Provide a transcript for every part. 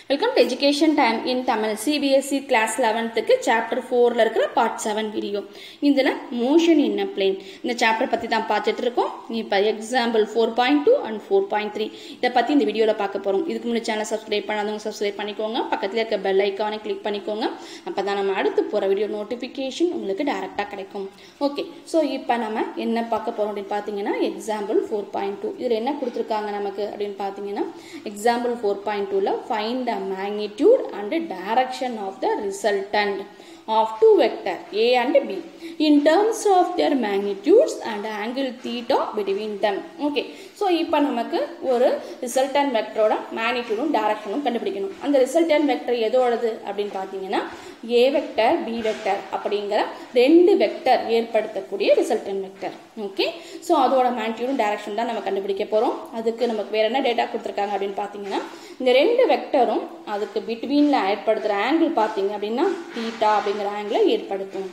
Welcome to education time in Tamil CBSE class லெவன்த்துக்கு chapter ஃபோரில் இருக்கிற பார்ட் செவன் வீடியோ இதில் மோஷன் இன் அ பிளேன் இந்த சாப்டர் பற்றி தான் பார்த்துட்டு இருக்கோம் இப்போ example four point two and four point three இதை பற்றி இந்த வீடியோவில் பார்க்க போகிறோம் இதுக்கு முன்னாடி சேனல் சப்ஸ்கிரைப் பண்ணாதவங்க சப்ஸ்கிரைப் பண்ணிக்கோங்க பக்கத்தில் இருக்க பெல் ஐக்கானை கிளிக் பண்ணிக்கோங்க அப்போ தான் நம்ம அடுத்து போகிற வீடியோ நோட்டிஃபிகேஷன் உங்களுக்கு டேரெக்டாக கிடைக்கும் ஓகே ஸோ இப்போ நம்ம என்ன பார்க்க போகிறோம் அப்படின்னு பார்த்தீங்கன்னா எக்ஸாம்பிள் ஃபோர் பாயிண்ட் டூ இதில் என்ன கொடுத்துருக்காங்க நமக்கு அப்படின்னு பார்த்தீங்கன்னா எக்ஸாம்பிள் ஃபோர் பாயிண்ட் டூவில் find the magnitude and direction of the resultant of two vector A and B in terms of their magnitudes and angle theta between them. Okay. So இப்போ நமக்கு ஒரு ரிசல்டன் வெக்டரோட மேக்னிடியூடும் டேரக்ஷனும் கண்டுபிடிக்கணும் அந்த ரிசல்டன் வெக்டர் எதோடது அப்படின்னு பார்த்தீங்கன்னா ஏ vector B vector அப்படிங்கிற ரெண்டு vector ஏற்படுத்தக்கூடிய ரிசல்டன் வெக்டர் ஓகே ஸோ அதோட மேக்னிடியூடும் டேரக்ஷன் தான் நம்ம கண்டுபிடிக்க போகிறோம் அதுக்கு நமக்கு வேற என்ன டேட்டா கொடுத்துருக்காங்க அப்படின்னு பார்த்தீங்கன்னா இந்த ரெண்டு வெக்டரும் அதுக்கு பிட்வீனில் ஏற்படுத்துகிற ஆங்கிள் பார்த்தீங்க அப்படின்னா தீட்டா அப்படிங்கிற ஆங்கிளை ஏற்படுத்தும்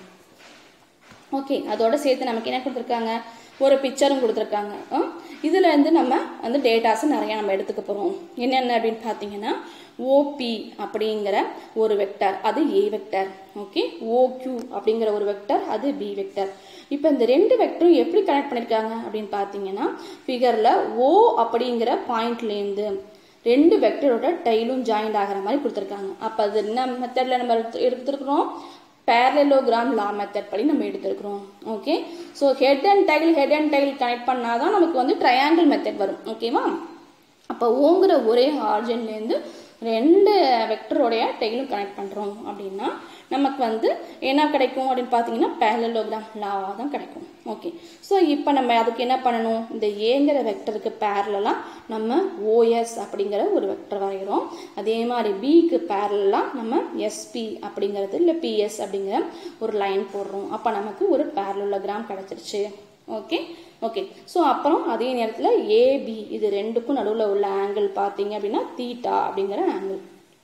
ஓகே அதோட சேர்த்து நமக்கு என்ன கொடுத்துருக்காங்க ஒரு பிக்சரும் கொடுத்துருக்காங்க இதில் இருந்து நம்ம வந்து டேட்டாஸ் நிறையா நம்ம எடுத்துக்க போகிறோம் என்னென்ன அப்படின்னு பார்த்தீங்கன்னா ஓபி அப்படிங்கிற ஒரு வெக்டர் அது ஏ வெக்டர் ஓகே ஓக்யூ அப்படிங்கிற ஒரு வெக்டர் அது பி வெக்டர் இப்போ இந்த ரெண்டு வெக்டரும் எப்படி கனெக்ட் பண்ணியிருக்காங்க அப்படின்னு பார்த்தீங்கன்னா ஃபிகரில் ஓ அப்படிங்கிற பாயிண்ட்லேருந்து ரெண்டு வெக்டரோட டைலும் ஜாயிண்ட் ஆகிற மாதிரி கொடுத்துருக்காங்க அப்போ அது என்ன மெத்தடில் நம்ம எடுத்து எடுத்துருக்குறோம் பேரலோகிராம் லா மெத்தட் படி நம்ம எடுத்துருக்குறோம் okay so head and tail head and tail connect பண்ணாதான் நமக்கு வந்து ட்ரையாங்கிள் மெத்தட் வரும் ஓகேவா அப்போ ஓங்குற ஒரே ஆர்ஜன்லேருந்து ரெண்டு வெக்டரோடைய டெய்லும் கனெக்ட் பண்ணுறோம் அப்படின்னா நமக்கு வந்து என்ன கிடைக்கும் அப்படின்னு பார்த்தீங்கன்னா பேரலோகிராம் லாவாக தான் கிடைக்கும் ஓகே ஸோ இப்போ நம்ம அதுக்கு என்ன பண்ணணும் இந்த ஏங்கிற வெக்டருக்கு பேரலாம் நம்ம ஓஎஸ் அப்படிங்கிற ஒரு வெக்டர் வரைகிறோம் அதே மாதிரி பிக்கு பேரலாக நம்ம எஸ்பி அப்படிங்கிறது இல்லை பிஎஸ் அப்படிங்கிற ஒரு லைன் போடுறோம் அப்போ நமக்கு ஒரு பேரலோகிராம் கிடச்சிருச்சு ஓகே ஓகே ஸோ அப்புறம் அதே நேரத்தில் ஏபி இது ரெண்டுக்கும் நடுவில் உள்ள ஆங்கிள் பார்த்தீங்க அப்படின்னா தீட்டா அப்படிங்கிற ஆங்கிள்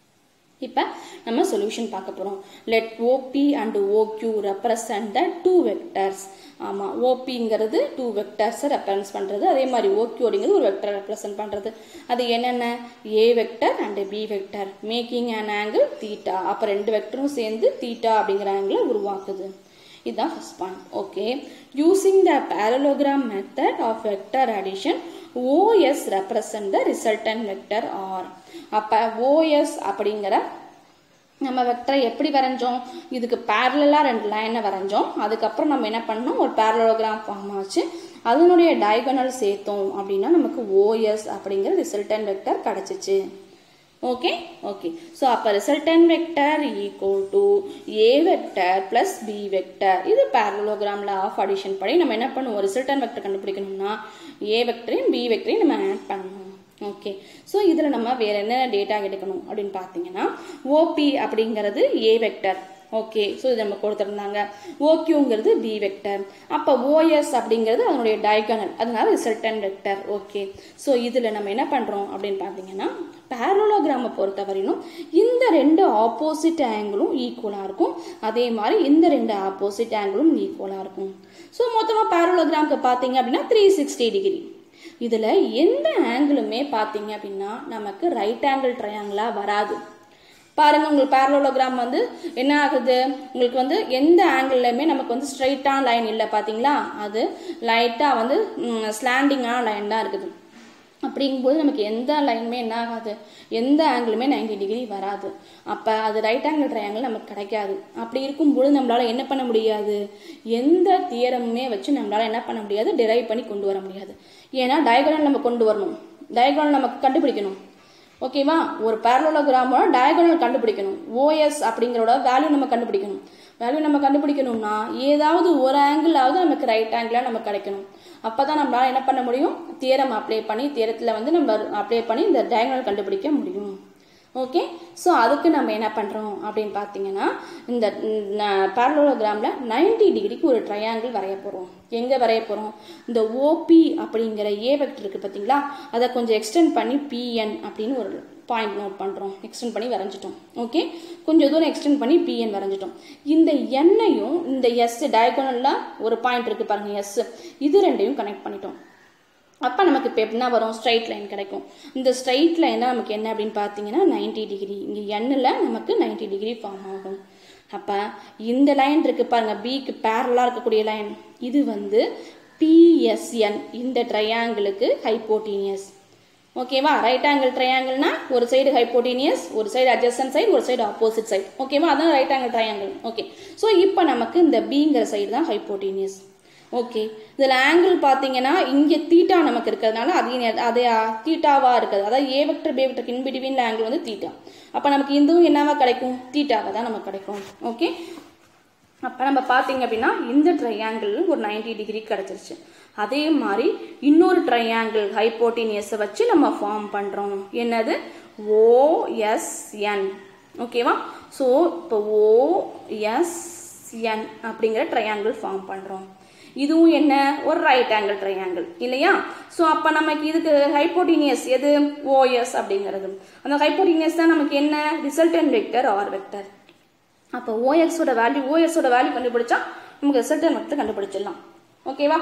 இப்போ நம்ம சொல்யூஷன் பார்க்க போகிறோம் let OP and OQ represent the two vectors ஆமாம் ஓபிங்கிறது டூ வெக்டர்ஸை ரெப்ரசன்ஸ் பண்ணுறது அதே மாதிரி ஓக்யூ அப்படிங்கிறது ஒரு வெக்டர் ரெப்ரசன்ட் பண்ணுறது அது என்னென்ன A vector and B vector making an angle theta அப்போ ரெண்டு வெக்டரும் சேர்ந்து தீட்டா அப்படிங்கிற ஆங்கிளை உருவாக்குது இதுதான் first point okay using the parallelogram method of vector addition OS represent the resultant vector R அப்போ ஓஎஸ் அப்படிங்கிற நம்ம வெக்டரை எப்படி வரைஞ்சோம் இதுக்கு பேரலாக ரெண்டு லைனை வரைஞ்சோம் அதுக்கப்புறம் நம்ம என்ன பண்ணோம் ஒரு பேரலோகிராம் ஃபார்ம் ஆச்சு அதனுடைய டயகனல் சேர்த்தோம் அப்படின்னா நமக்கு ஓஎஸ் அப்படிங்கிற ரிசல்டன் வெக்டர் கிடச்சிச்சு ஓகே ஓகே ஸோ அப்போ resultant vector equal to A vector plus B vector இது பேரலோகிராமில் ஆஃப் அடிஷன் படி நம்ம என்ன பண்ணுவோம் ரிசல்டன் வெக்டர் கண்டுபிடிக்கணும்னா ஏ வெக்டரையும் பி வெக்டரையும் நம்ம ஆட் பண்ணணும் ஓகே ஸோ இதில் நம்ம வேற என்ன டேட்டா எடுக்கணும் அப்படின்னு பார்த்தீங்கன்னா ஓபி அப்படிங்கிறது ஏ வெக்டர் ஓகே ஸோ இது நம்ம கொடுத்துருந்தாங்க ஓக்யூங்கிறது பி வெக்டர் அப்போ ஓஎஸ் அப்படிங்கிறது அதனுடைய டயகனல் அதனால ரிசல்டன் வெக்டர் ஓகே ஸோ இதில் நம்ம என்ன பண்ணுறோம் அப்படின்னு பார்த்தீங்கன்னா பேரலோகிராமை பொறுத்தவரையிலும் இந்த ரெண்டு ஆப்போசிட் ஆங்கிளும் ஈக்குவலாக இருக்கும் அதே மாதிரி இந்த ரெண்டு ஆப்போசிட் ஆங்கிளும் ஈக்குவலாக இருக்கும் ஸோ மொத்தமாக பேரலோகிராமுக்கு பார்த்தீங்க அப்படின்னா த்ரீ சிக்ஸ்டி டிகிரி இதில் எந்த ஆங்கிளுமே பார்த்தீங்க அப்படின்னா நமக்கு ரைட் ஆங்கிள் ட்ரையாங்கிளாக வராது பாருங்க உங்களுக்கு பேரலோகிராம் வந்து என்ன ஆகுது உங்களுக்கு வந்து எந்த ஆங்கிள்லையுமே நமக்கு வந்து ஸ்ட்ரைட்டான லைன் இல்லை பார்த்தீங்களா அது லைட்டாக வந்து ஸ்லாண்டிங்கான லைன் தான் இருக்குது அப்படிங்கும்போது நமக்கு எந்த லைனுமே என்ன ஆகாது எந்த ஆங்கிளுமே நைன்டி டிகிரி வராது அப்போ அது ரைட் ஆங்கிள் ட்ரையாங்கிள் நமக்கு கிடைக்காது அப்படி இருக்கும்போது நம்மளால் என்ன பண்ண முடியாது எந்த தியரமுமே வச்சு நம்மளால் என்ன பண்ண முடியாது டிரைவ் பண்ணி கொண்டு வர முடியாது ஏன்னா டயகனல் நம்ம கொண்டு வரணும் டயகனல் நமக்கு கண்டுபிடிக்கணும் ஓகேவா ஒரு பேரலோகிராமோட டயகனல் கண்டுபிடிக்கணும் ஓஎஸ் அப்படிங்கிறோட வேல்யூ நம்ம கண்டுபிடிக்கணும் வேல்யூ நம்ம கண்டுபிடிக்கணும்னா ஏதாவது ஒரு ஆங்கிளாவது நமக்கு ரைட் ஆங்கிளாக நமக்கு கிடைக்கணும் அப்போ தான் நம்மளால் என்ன பண்ண முடியும் தியரம் அப்ளை பண்ணி தியரத்தில் வந்து நம்ம அப்ளை பண்ணி இந்த டயகனல் கண்டுபிடிக்க முடியும் ஓகே ஸோ அதுக்கு நம்ம என்ன பண்ணுறோம் அப்படின்னு பார்த்தீங்கன்னா இந்த பேரலோகிராமில் நைன்டி டிகிரிக்கு ஒரு ட்ரையாங்கிள் வரைய போகிறோம் எங்கே வரைய போகிறோம் இந்த ஓபி அப்படிங்கிற ஏ வெக்டர் இருக்குது பார்த்தீங்களா அதை கொஞ்சம் எக்ஸ்டெண்ட் பண்ணி பிஎன் அப்படின்னு ஒரு பாயிண்ட் நோட் பண்ணுறோம் எக்ஸ்டெண்ட் பண்ணி வரைஞ்சிட்டோம் ஓகே கொஞ்சம் தூரம் எக்ஸ்டெண்ட் பண்ணி பிஎன் வரைஞ்சிட்டோம் இந்த எண்ணையும் இந்த எஸ் டயகோனலில் ஒரு பாயிண்ட் இருக்குது பாருங்கள் எஸ் இது ரெண்டையும் கனெக்ட் பண்ணிட்டோம் அப்போ நமக்கு இப்போ எப்படின்னா வரும் ஸ்ட்ரைட் லைன் கிடைக்கும் இந்த ஸ்ட்ரைட் லைன் தான் நமக்கு என்ன அப்படின்னு பார்த்தீங்கன்னா 90 டிகிரி இங்கே எண்ணில் நமக்கு 90 டிகிரி ஃபார்ம் ஆகும் அப்போ இந்த லைன் இருக்கு பாருங்க பிக்கு பேரலாக இருக்கக்கூடிய லைன் இது வந்து பிஎஸ்என் இந்த ட்ரையாங்கிளுக்கு ஹைப்போட்டீனியஸ் ஓகேவா ரைட் ஆங்கிள் ட்ரையாங்கிள்னா ஒரு சைடு ஹைப்போட்டீனியஸ் ஒரு சைடு அட்ஜஸ்டன் சைடு ஒரு சைடு ஆப்போசிட் சைடு ஓகேவா அதான் right angle triangle okay so இப்போ நமக்கு இந்த பிங்கிற சைடு தான் ஹைப்போட்டீனியஸ் ஓகே இதில் ஆங்கிள் பார்த்தீங்கன்னா இங்கே தீட்டா நமக்கு இருக்கிறதுனால அதே அதே தீட்டாவாக இருக்குது அதாவது A vector B vector in between angle வந்து தீட்டா அப்போ நமக்கு இதுவும் என்னவா கிடைக்கும் தீட்டாவாக தான் நமக்கு கிடைக்கும் ஓகே அப்போ நம்ம பார்த்தீங்க அப்படின்னா இந்த ட்ரையாங்கிள் ஒரு 90 டிகிரி கிடச்சிருச்சு அதே மாதிரி இன்னொரு ட்ரையாங்கிள் ஹைப்போட்டினியஸை வச்சு நம்ம ஃபார்ம் பண்ணுறோம் என்னது ஓஎஸ்என் ஓகேவா ஸோ இப்போ ஓஎஸ்என் அப்படிங்கிற ட்ரையாங்கிள் ஃபார்ம் பண்ணுறோம் இதுவும் என்ன ஒரு ரைட் ஆங்கிள் ட்ரையாங்கிள் இல்லையா ஸோ அப்போ நமக்கு இதுக்கு ஹைப்போட்டினியஸ் எது ஓஎஸ் அப்படிங்கிறது அந்த ஹைப்போட்டினியஸ் தான் நமக்கு என்ன ரிசல்டன் வெக்டர் ஆர் வெக்டர் அப்போ ஓஎக்ஸோட வேல்யூ ஓஎஸோட வேல்யூ கண்டுபிடிச்சா நமக்கு ரிசல்டன் வெக்டர் கண்டுபிடிச்சிடலாம் ஓகேவா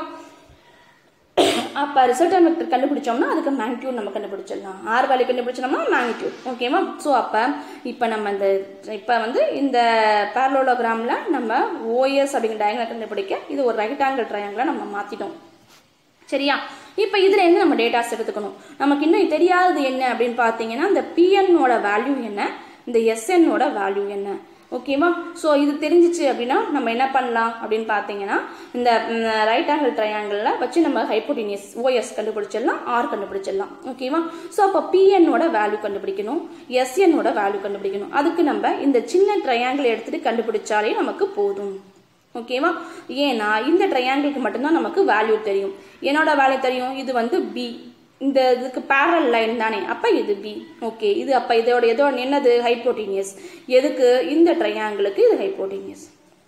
அப்போ ரிசல்டன் வெக்டர் கண்டுபிடிச்சோம்னா அதுக்கு மேக்னிடியூட் நம்ம கண்டுபிடிச்சிடலாம் ஆர் வேல்யூ கண்டுபிடிச்சோம்னா மேக்னிடியூட் ஓகேவா ஸோ அப்போ இப்போ நம்ம இந்த இப்போ வந்து இந்த பேரலோலோகிராமில் நம்ம ஓஎஸ் அப்படிங்கிற டயங்கலை கண்டுபிடிக்க இது ஒரு ரைட் ஆங்கிள் ட்ரையாங்கிளை நம்ம மாற்றிட்டோம் சரியா இப்போ இதுல இருந்து நம்ம டேட்டாஸ் எடுத்துக்கணும் நமக்கு இன்னும் தெரியாதது என்ன அப்படின்னு பார்த்தீங்கன்னா இந்த பிஎன்னோட வேல்யூ என்ன இந்த எஸ்என்னோட வேல்யூ என்ன ஓகேவா ஸோ இது தெரிஞ்சிச்சு அப்படின்னா நம்ம என்ன பண்ணலாம் அப்படின்னு பார்த்தீங்கன்னா இந்த ரைட் ஆங்கிள் ட்ரையாங்கிளில் வச்சு நம்ம ஹைப்போட்டினியஸ் ஓஎஸ் கண்டுபிடிச்சிடலாம் ஆர் கண்டுபிடிச்சிடலாம் ஓகேவா ஸோ அப்போ பிஎன்னோட வேல்யூ கண்டுபிடிக்கணும் எஸ்என்னோட வேல்யூ கண்டுபிடிக்கணும் அதுக்கு நம்ம இந்த சின்ன ட்ரையாங்கிள் எடுத்துட்டு கண்டுபிடிச்சாலே நமக்கு போதும் ஓகேவா ஏன்னா இந்த ட்ரையாங்கிளுக்கு மட்டும்தான் நமக்கு வேல்யூ தெரியும் என்னோட வேல்யூ தெரியும் இது வந்து பி இந்த இதுக்கு பேரல் லைன் தானே அப்போ இது பி ஓகே இது அப்போ இதோட எதோட என்னது ஹைப்போட்டீனியஸ் எதுக்கு இந்த ட்ரையாங்கிளுக்கு இது ஹைப்போட்டீனியஸ்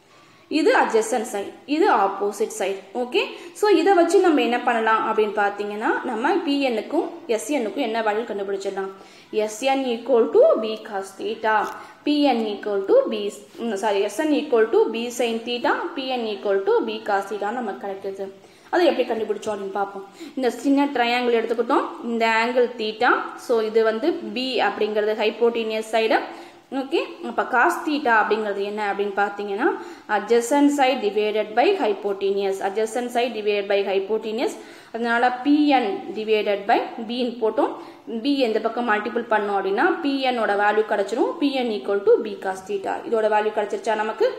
இது அட்ஜஸ்டன் சைடு இது ஆப்போசிட் சைடு ஓகே ஸோ இதை வச்சு நம்ம என்ன பண்ணலாம் அப்படின்னு பார்த்தீங்கன்னா நம்ம பிஎன்னுக்கும் எஸ்என்னுக்கும் என்ன வேல்யூ கண்டுபிடிச்சிடலாம் SN equal to B cos theta BN equal to B sorry SN equal to B sine theta BN equal to B cos theta நமக்கு கிடைக்குது அதை எப்படி கண்டுபிடிச்சோம் அப்படின்னு பார்ப்போம் இந்த சின்ன ட்ரையாங்கிள் எடுத்துக்கிட்டோம் இந்த ஆங்கிள் தீட்டா ஸோ இது வந்து பி அப்படிங்கிறது ஹைப்போட்டீனியஸ் சைடு ஓகே அப்போ காஸ் தீட்டா அப்படிங்கிறது என்ன அப்படின்னு பார்த்தீங்கன்னா adjacent side divided by hypotenuse adjacent side divided by hypotenuse அதனால பிஎன் டிவைடட் பை பின்னு போட்டோம் பி எந்த பக்கம் மல்டிபிள் பண்ணோம் அப்படின்னா பிஎன்னோட வேல்யூ கிடைச்சிரும் BN equal to B cos theta இதோட வேல்யூ கிடைச்சிருச்சா நமக்கு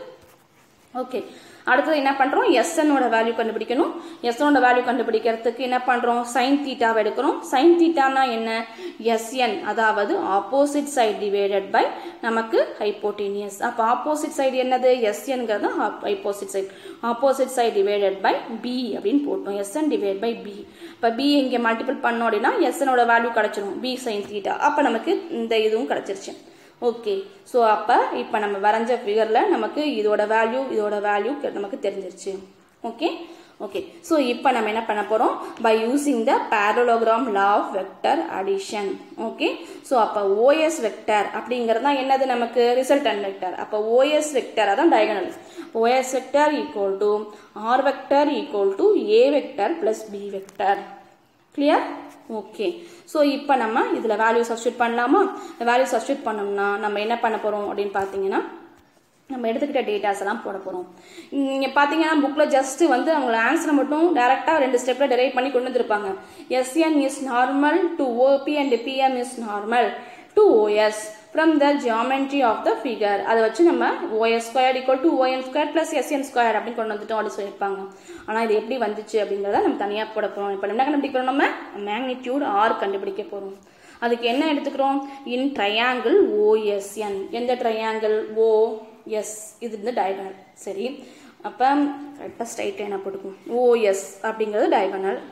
ஓகே அடுத்தது என்ன பண்ணுறோம் எஸ்என்னோட வேல்யூ கண்டுபிடிக்கணும் எஸ்எனோட வேல்யூ கண்டுபிடிக்கிறதுக்கு என்ன பண்ணுறோம் சைன் தீட்டாவை எடுக்கிறோம் சைன் தீட்டானா என்ன எஸ்என் அதாவது ஆப்போசிட் சைடு டிவைடட் பை நமக்கு ஹைப்போட்டீனியஸ் அப்போ ஆப்போசிட் சைடு என்னது எஸ்என்கிறது opposite side opposite side divided by B அப்படின்னு போட்டோம் எஸ்என் டிவைட் பை பி இப்போ பி இங்கே மல்டிபிள் பண்ணோம் அப்படின்னா எஸ்எனோட வேல்யூ கிடைச்சிரும் பி சைன் தீட்டா அப்போ நமக்கு இந்த இதுவும் கிடைச்சிருச்சு ஓகே ஸோ அப்போ இப்போ நம்ம வரைஞ்ச ஃபிகரில் நமக்கு இதோட வேல்யூ இதோட வேல்யூ நமக்கு தெரிஞ்சிருச்சு ஓகே ஓகே ஸோ இப்போ நம்ம என்ன பண்ண போகிறோம் by using the parallelogram law of vector addition okay so அப்போ ஓஎஸ் வெக்டர் அப்படிங்கிறது தான் என்னது நமக்கு ரிசல்டன் வெக்டர் அப்போ ஓஎஸ் வெக்டர் அதான் diagonal OS vector equal to R vector equal to A vector plus B vector clear okay so இப்போ நம்ம இதில் வேல்யூ சப்ஸ்டியூட் பண்ணலாமா வேல்யூ சப்ஸ்டியூட் பண்ணோம்னா நம்ம என்ன பண்ண போகிறோம் அப்படின்னு பார்த்தீங்கன்னா நம்ம எடுத்துக்கிட்ட டேட்டாஸ் எல்லாம் போட போகிறோம் நீங்கள் பார்த்தீங்கன்னா புக்கில் ஜஸ்ட் வந்து அவங்கள ஆன்சரை மட்டும் டேரெக்டாக ரெண்டு ஸ்டெப்பில் டெரைவ் பண்ணி கொண்டு வந்திருப்பாங்க SN is normal to OB and BM is normal to OS from the geometry of the figure அதை வச்சு நம்ம OS square equal to ON square plus SN square அப்படின்னு கொண்டு வந்துட்டோம் அப்படின்னு சொல்லியிருப்பாங்க ஆனால் இது எப்படி வந்துச்சு அப்படிங்கிறத நம்ம தனியாக போட போகிறோம் இப்போ என்ன கண்டுபிடிக்கிறோம் நம்ம மேக்னிடியூட் ஆர் கண்டுபிடிக்க போகிறோம் அதுக்கு என்ன எடுத்துக்கிறோம் இன் ட்ரையாங்கிள் ஓஎஸ்என் எந்த ட்ரையாங்கிள் ஓ எஸ் இது வந்து டயகனல் சரி அப்போ கரெக்டாக ஸ்ட்ரைட் என்ன போட்டுக்கும் ஓஎஸ் அப்படிங்கிறது டயகனல்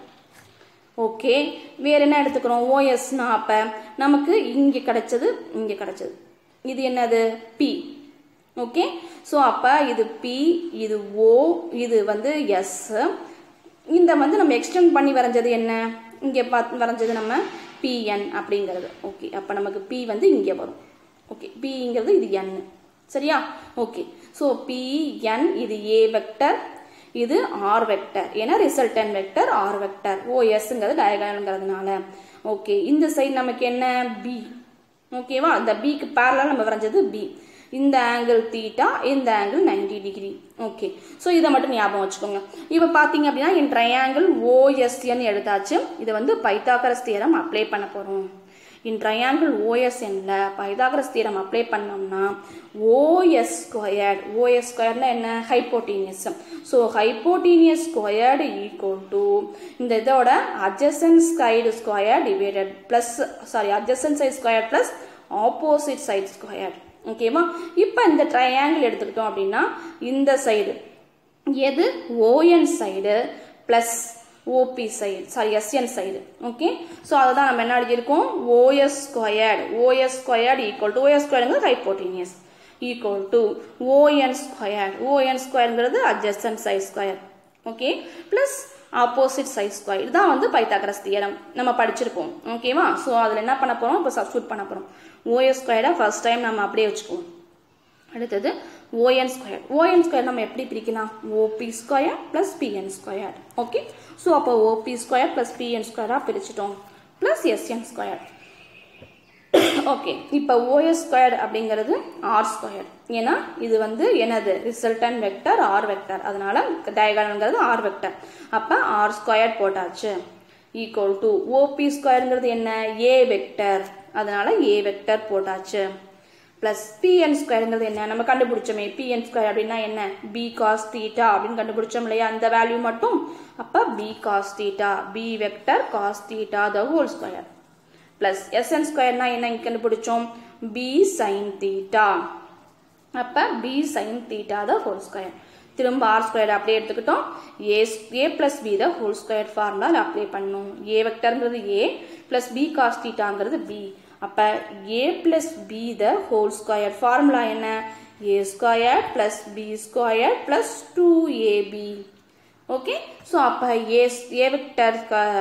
ஓகே வேறு என்ன எடுத்துக்கிறோம் ஓஎஸ்னா அப்போ நமக்கு இங்கே கிடைச்சது இங்கே கிடைச்சது இது என்னது பி ஓகே ஸோ அப்போ இது பி இது ஓ இது வந்து எஸ் இந்த வந்து நம்ம எக்ஸ்டெண்ட் பண்ணி வரைஞ்சது என்ன இங்கே பார்த்து வரைஞ்சது நம்ம பிஎன் அப்படிங்கிறது ஓகே அப்போ நமக்கு பி வந்து இங்கே வரும் ஓகே பிங்கிறது இது என் சரியா ஓகே ஸோ பிஎன் இது ஏ வெக்டர் இது ஆர் வெக்டர் ஏன்னா ரிசல்டன் வெக்டர் ஆர் வெக்டர் ஓஎஸ்ங்கிறது டயகனல்ங்கிறதுனால ஓகே இந்த சைடு நமக்கு என்ன பி ஓகேவா இந்த பிக்கு பேரலாக நம்ம வரைஞ்சது பி இந்த ஆங்கிள் தீட்டா இந்த ஆங்கிள் 90 டிகிரி ஓகே ஸோ இதை மட்டும் ஞாபகம் வச்சுக்கோங்க இப்போ பார்த்தீங்க அப்படின்னா என் ட்ரையாங்கிள் ஓஎஸ்என் எடுத்தாச்சு இதை வந்து பைத்தாகரஸ் தியரம் அப்ளை பண்ண போகிறோம் இன் ட்ரையாங்கிள் ஓஎஸ்என்ல பைதாகரஸ் தியரம் அப்ளை பண்ணோம்னா ஓஎஸ் ஸ்கொயர்ட் ஓஎஸ் ஸ்கொயர்னா என்ன hypotenuse so hypotenuse squared equal to இந்த இதோட adjacent side square divided plus sorry adjacent side square plus opposite side square ஓகேவா இப்போ இந்த ட்ரையாங்கிள் எடுத்துக்கிட்டோம் அப்படின்னா இந்த சைடு எது ON side plus OB side sorry SN side okay so அதை தான் நம்ம என்ன எழுதியிருக்கோம் OS squared OS squared equal to OS ஸ்கொயருங்கிறது hypotenuse equal to ON square ON ஸ்கொயருங்கிறது adjacent side square okay plus opposite side square இதுதான் வந்து Pythagoras theorem நம்ம படிச்சிருப்போம் ஓகேவா ஸோ அதில் என்ன பண்ண போகிறோம் இப்போ சப்ஸ்டியூட் பண்ண போகிறோம் ஓஎஸ் ஸ்கொயர்டா ஃபர்ஸ்ட் டைம் நம்ம அப்படியே வச்சுக்குவோம் அடுத்தது ஓஎன் ஸ்கொயர் ஓஎன் ஸ்கொயர் நம்ம எப்படி பிரிக்கலாம் OB square plus BN square okay so அப்போ ஓபி ஸ்கொயர் ப்ளஸ் பிஎன் ஸ்கொயராக பிரிச்சிட்டோம் ப்ளஸ் எஸ்என் ஸ்கொயர் ஓகே இப்போ ஓஎஸ் ஸ்கொயர் அப்படிங்கிறது ஆர் ஸ்கொயர் ஏன்னா இது வந்து என்னது ரிசல்டன் வெக்டர் ஆர் வெக்டர் அதனால டயகனல்ங்கிறது ஆர் வெக்டர் அப்போ ஆர் ஸ்கொயர் போட்டாச்சு ஈக்குவல் டு ஓபி ஸ்கொயருங்கிறது என்ன ஏ வெக்டர் அதனால ஏ வெக்டர் போட்டாச்சு பிளஸ் பிஎன் ஸ்கொயருங்கிறது என்ன நம்ம கண்டுபிடிச்சோமே பிஎன் ஸ்கொயர் அப்படின்னா என்ன பி காஸ் தீட்டா அப்படின்னு கண்டுபிடிச்சோம் இல்லையா அந்த வேல்யூ மட்டும் அப்போ B cos theta B vector cos theta the whole square plus SN ஸ்கொயர்னா என்ன இங்க கண்டுபிடிச்சோம் பி சைன் தீட்டா அப்போ B sine theta the whole square திரும்ப ஆர் ஸ்கொயர் அப்படியே எடுத்துக்கிட்டோம் A A plus B the whole square formula apply பண்ணணும் A வெக்டர்ங்கிறது ஏ பிளஸ் பி காஸ் தீட்டாங்கிறது பி அப்போ A plus B the whole square formula என்ன A square plus B square plus two AB okay so அப்போ A A vector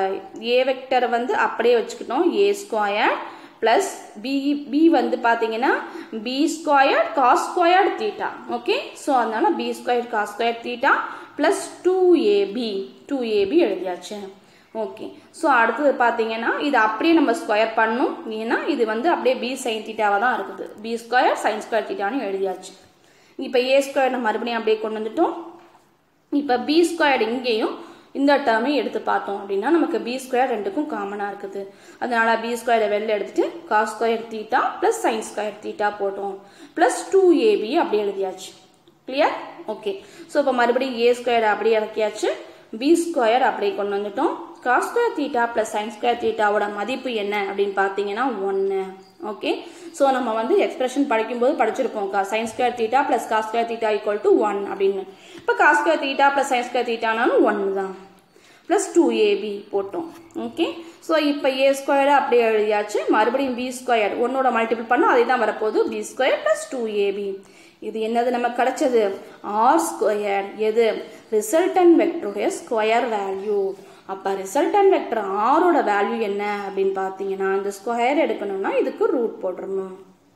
A vector வந்து அப்படியே வச்சுக்கிட்டோம் A square plus B B வந்து பார்த்தீங்கன்னா B square cos square theta okay so அதனால B square cos square theta plus two AB two AB எழுதியாச்சு okay so அடுத்தது பார்த்தீங்கன்னா இது அப்படியே நம்ம ஸ்கொயர் பண்ணும் ஏன்னா இது வந்து அப்படியே பி சைன் தீட்டாவாக தான் இருக்குது பி ஸ்கொயர் சைன் ஸ்கொயர் தீட்டான்னு எழுதியாச்சு இப்போ ஏ ஸ்கொயர் நம்ம மறுபடியும் அப்படியே கொண்டு வந்துட்டோம் இப்போ பி ஸ்கொயர் இங்கேயும் இந்த டேர்மையும் எடுத்து பார்த்தோம் அப்படின்னா நமக்கு பி ஸ்கொயர் ரெண்டுக்கும் காமனாக இருக்குது அதனால பி ஸ்கொயரை வெளில எடுத்துட்டு cos square theta plus sine square theta போட்டோம் ப்ளஸ் டூ ஏபி அப்படி எழுதியாச்சு கிளியர் ஓகே ஸோ இப்போ மறுபடியும் ஏ ஸ்கொயர் அப்படியே இறக்கியாச்சு பி ஸ்கொயர் அப்படியே கொண்டு வந்துட்டோம் cos square theta plus sine square தீட்டாவோட மதிப்பு என்ன அப்படின்னு பார்த்தீங்கன்னா ஒன்று ஓகே ஸோ நம்ம வந்து எக்ஸ்பிரஷன் படிக்கும்போது படிச்சிருப்போம் sine square theta plus cos square theta equal to one அப்படின்னு இப்போ cos square theta plus sine square தீட்டானாலும் ஒன்று தான் ப்ளஸ் டூ ஏபி போட்டோம் ஓகே ஸோ இப்போ ஏ ஸ்கொயரை அப்படியே எழுதியாச்சு மறுபடியும் பி ஸ்கொயர் ஒன்னோட மல்டிபிள் பண்ணால் அதே தான் வரப்போகுது B square plus two AB இது என்னது நமக்கு கிடைச்சது ஆர் ஸ்கொயர் எது ரிசல்டன் வெக்டருடைய ஸ்கொயர் வேல்யூ அப்போ ரிசல்டன் வெக்டர் ஆரோட வேல்யூ என்ன அப்படின்னு பார்த்தீங்கன்னா இந்த ஸ்கொயர் எடுக்கணும்னா இதுக்கு ரூட் போட்டுடணும்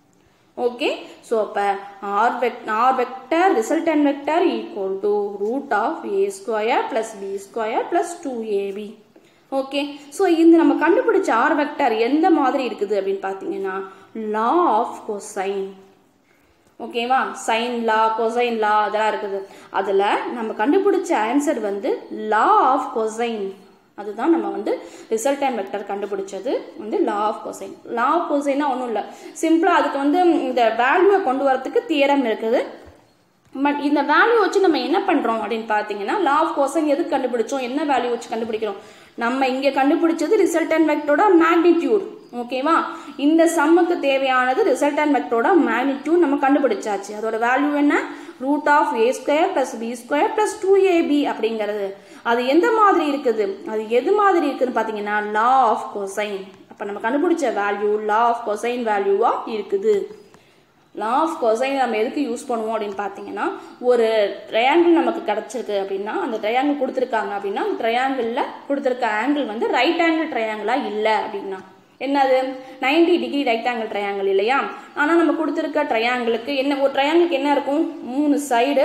ஓகே ஸோ அப்போ R vec R vector resultant vector equal to root of A square plus B square plus two AB okay so இந்த நம்ம கண்டுபிடிச்ச ஆர் வெக்டர் எந்த மாதிரி இருக்குது அப்படின்னு பார்த்தீங்கன்னா லா ஆஃப் கொசைன் ஓகேவா சைன் லா கொசைன் லா அதெல்லாம் இருக்குது அதில் நம்ம கண்டுபிடிச்ச ஆன்சர் வந்து லா ஆஃப் கொசைன் அதுதான் நம்ம வந்து ரிசல்டன் வெக்டர் கண்டுபிடிச்சது வந்து law of cosine law of கொசைன்னா ஒன்றும் இல்லை சிம்பிளாக அதுக்கு வந்து இந்த வேல்யூவை கொண்டு வரத்துக்கு தியரம் இருக்குது பட் இந்த வேல்யூ வச்சு நம்ம என்ன பண்ணுறோம் அப்படின்னு பார்த்தீங்கன்னா லா ஆஃப் கொசைன் எதுக்கு கண்டுபிடிச்சோம் என்ன வேல்யூ வச்சு கண்டுபிடிக்கிறோம் நம்ம இங்கே கண்டுபிடிச்சது ரிசல்டன் வெக்டரோட மேக்னிடியூட் ஓகேவா இந்த சம்முக்கு தேவையானது ரிசல்டன் வெக்டரோட மேக்னிடியூட் நம்ம கண்டுபிடிச்சாச்சு அதோட வேல்யூ என்ன root of A square plus B square plus two AB அப்படிங்கிறது அது எந்த மாதிரி இருக்குது அது எது மாதிரி இருக்குதுன்னு பார்த்தீங்கன்னா லா ஆஃப் கொசைன் அப்போ நம்ம கண்டுபிடிச்ச வேல்யூ லா ஆஃப் கொசைன் வேல்யூவாக இருக்குது லா ஆஃப் கொசைன் நம்ம எதுக்கு யூஸ் பண்ணுவோம் அப்படின்னு பார்த்தீங்கன்னா ஒரு ட்ரையாங்கிள் நமக்கு கிடச்சிருக்கு அப்படின்னா அந்த ட்ரையாங்கிள் கொடுத்துருக்காங்க அப்படின்னா அந்த ட்ரையாங்கிளில் கொடுத்துருக்க ஆங்கிள் வந்து ரைட் ஆங்கிள் ட்ரையாங்கிளாக இல்லை அப்படின்னா என்னது ninety degree right angle triangle இல்லையா ஆனால் நம்ம கொடுத்துருக்க ட்ரையாங்கிளுக்கு என்ன ஒரு ட்ரையாங்கிளுக்கு என்ன இருக்கும் மூணு சைடு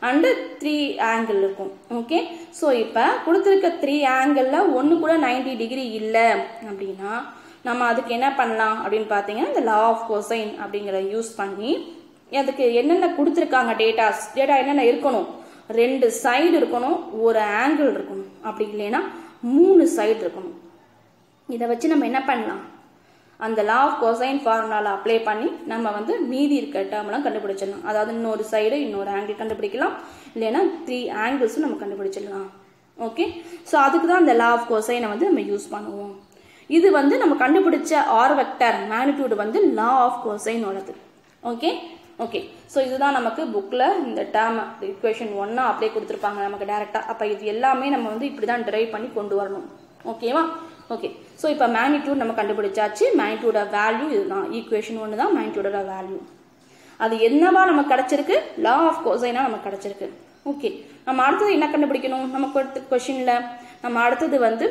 அண்டு த்ரீ ஆங்கிள் இருக்கும் ஓகே ஸோ இப்போ கொடுத்துருக்க த்ரீ ஆங்கிளில் ஒன்று கூட 90 டிகிரி இல்லை அப்படின்னா நம்ம அதுக்கு என்ன பண்ணலாம் அப்படின்னு பார்த்தீங்கன்னா இந்த லா ஆஃப் கொசைன் அப்படிங்கிறத யூஸ் பண்ணி அதுக்கு என்னென்ன கொடுத்துருக்காங்க டேட்டாஸ் டேட்டா என்னென்ன இருக்கணும் ரெண்டு சைடு இருக்கணும் ஒரு ஆங்கிள் இருக்கணும் அப்படி இல்லைன்னா மூணு சைடு இருக்கணும் இதை வச்சு நம்ம என்ன பண்ணலாம் அந்த லா ஆஃப் கொசைன் ஃபார்முலாவில் அப்ளை பண்ணி நம்ம வந்து மீதி இருக்க டேர்ம்லாம் கண்டுபிடிச்சிடலாம் அதாவது இன்னொரு சைடு இன்னொரு ஆங்கிள் கண்டுபிடிக்கலாம் இல்லைன்னா த்ரீ ஆங்கிள்ஸும் நம்ம கண்டுபிடிச்சிடலாம் ஓகே ஸோ அதுக்கு தான் அந்த லா ஆஃப் கொசைனை வந்து நம்ம யூஸ் பண்ணுவோம் இது வந்து நம்ம கண்டுபிடிச்ச ஆர் வெக்டர் மேக்னிடியூட் வந்து லா ஆஃப் கொசைனோடது ஓகே ஓகே ஸோ இதுதான் நமக்கு புக்கில் இந்த டேர்ம் இக்குவேஷன் ஒன்னா அப்படியே கொடுத்துருப்பாங்க நமக்கு டேரெக்டாக அப்போ இது எல்லாமே நம்ம வந்து இப்படி தான் டிரைவ் பண்ணி கொண்டு வரணும் ஓகேவா ஓகே ஸோ இப்போ மேக்னிடியூட் நம்ம கண்டுபிடிச்சாச்சு மேக்னிடியூட வேல்யூ இதுதான் ஈக்குவேஷன் ஒன்று தான் மேக்னிடியூடோட வேல்யூ அது என்னவா நமக்கு கிடைச்சிருக்கு லா ஆஃப் கோசைனா நமக்கு கிடைச்சிருக்கு ஓகே நம்ம அடுத்தது என்ன கண்டுபிடிக்கணும் நமக்கு அடுத்த கொஷினில் நம்ம அடுத்தது வந்து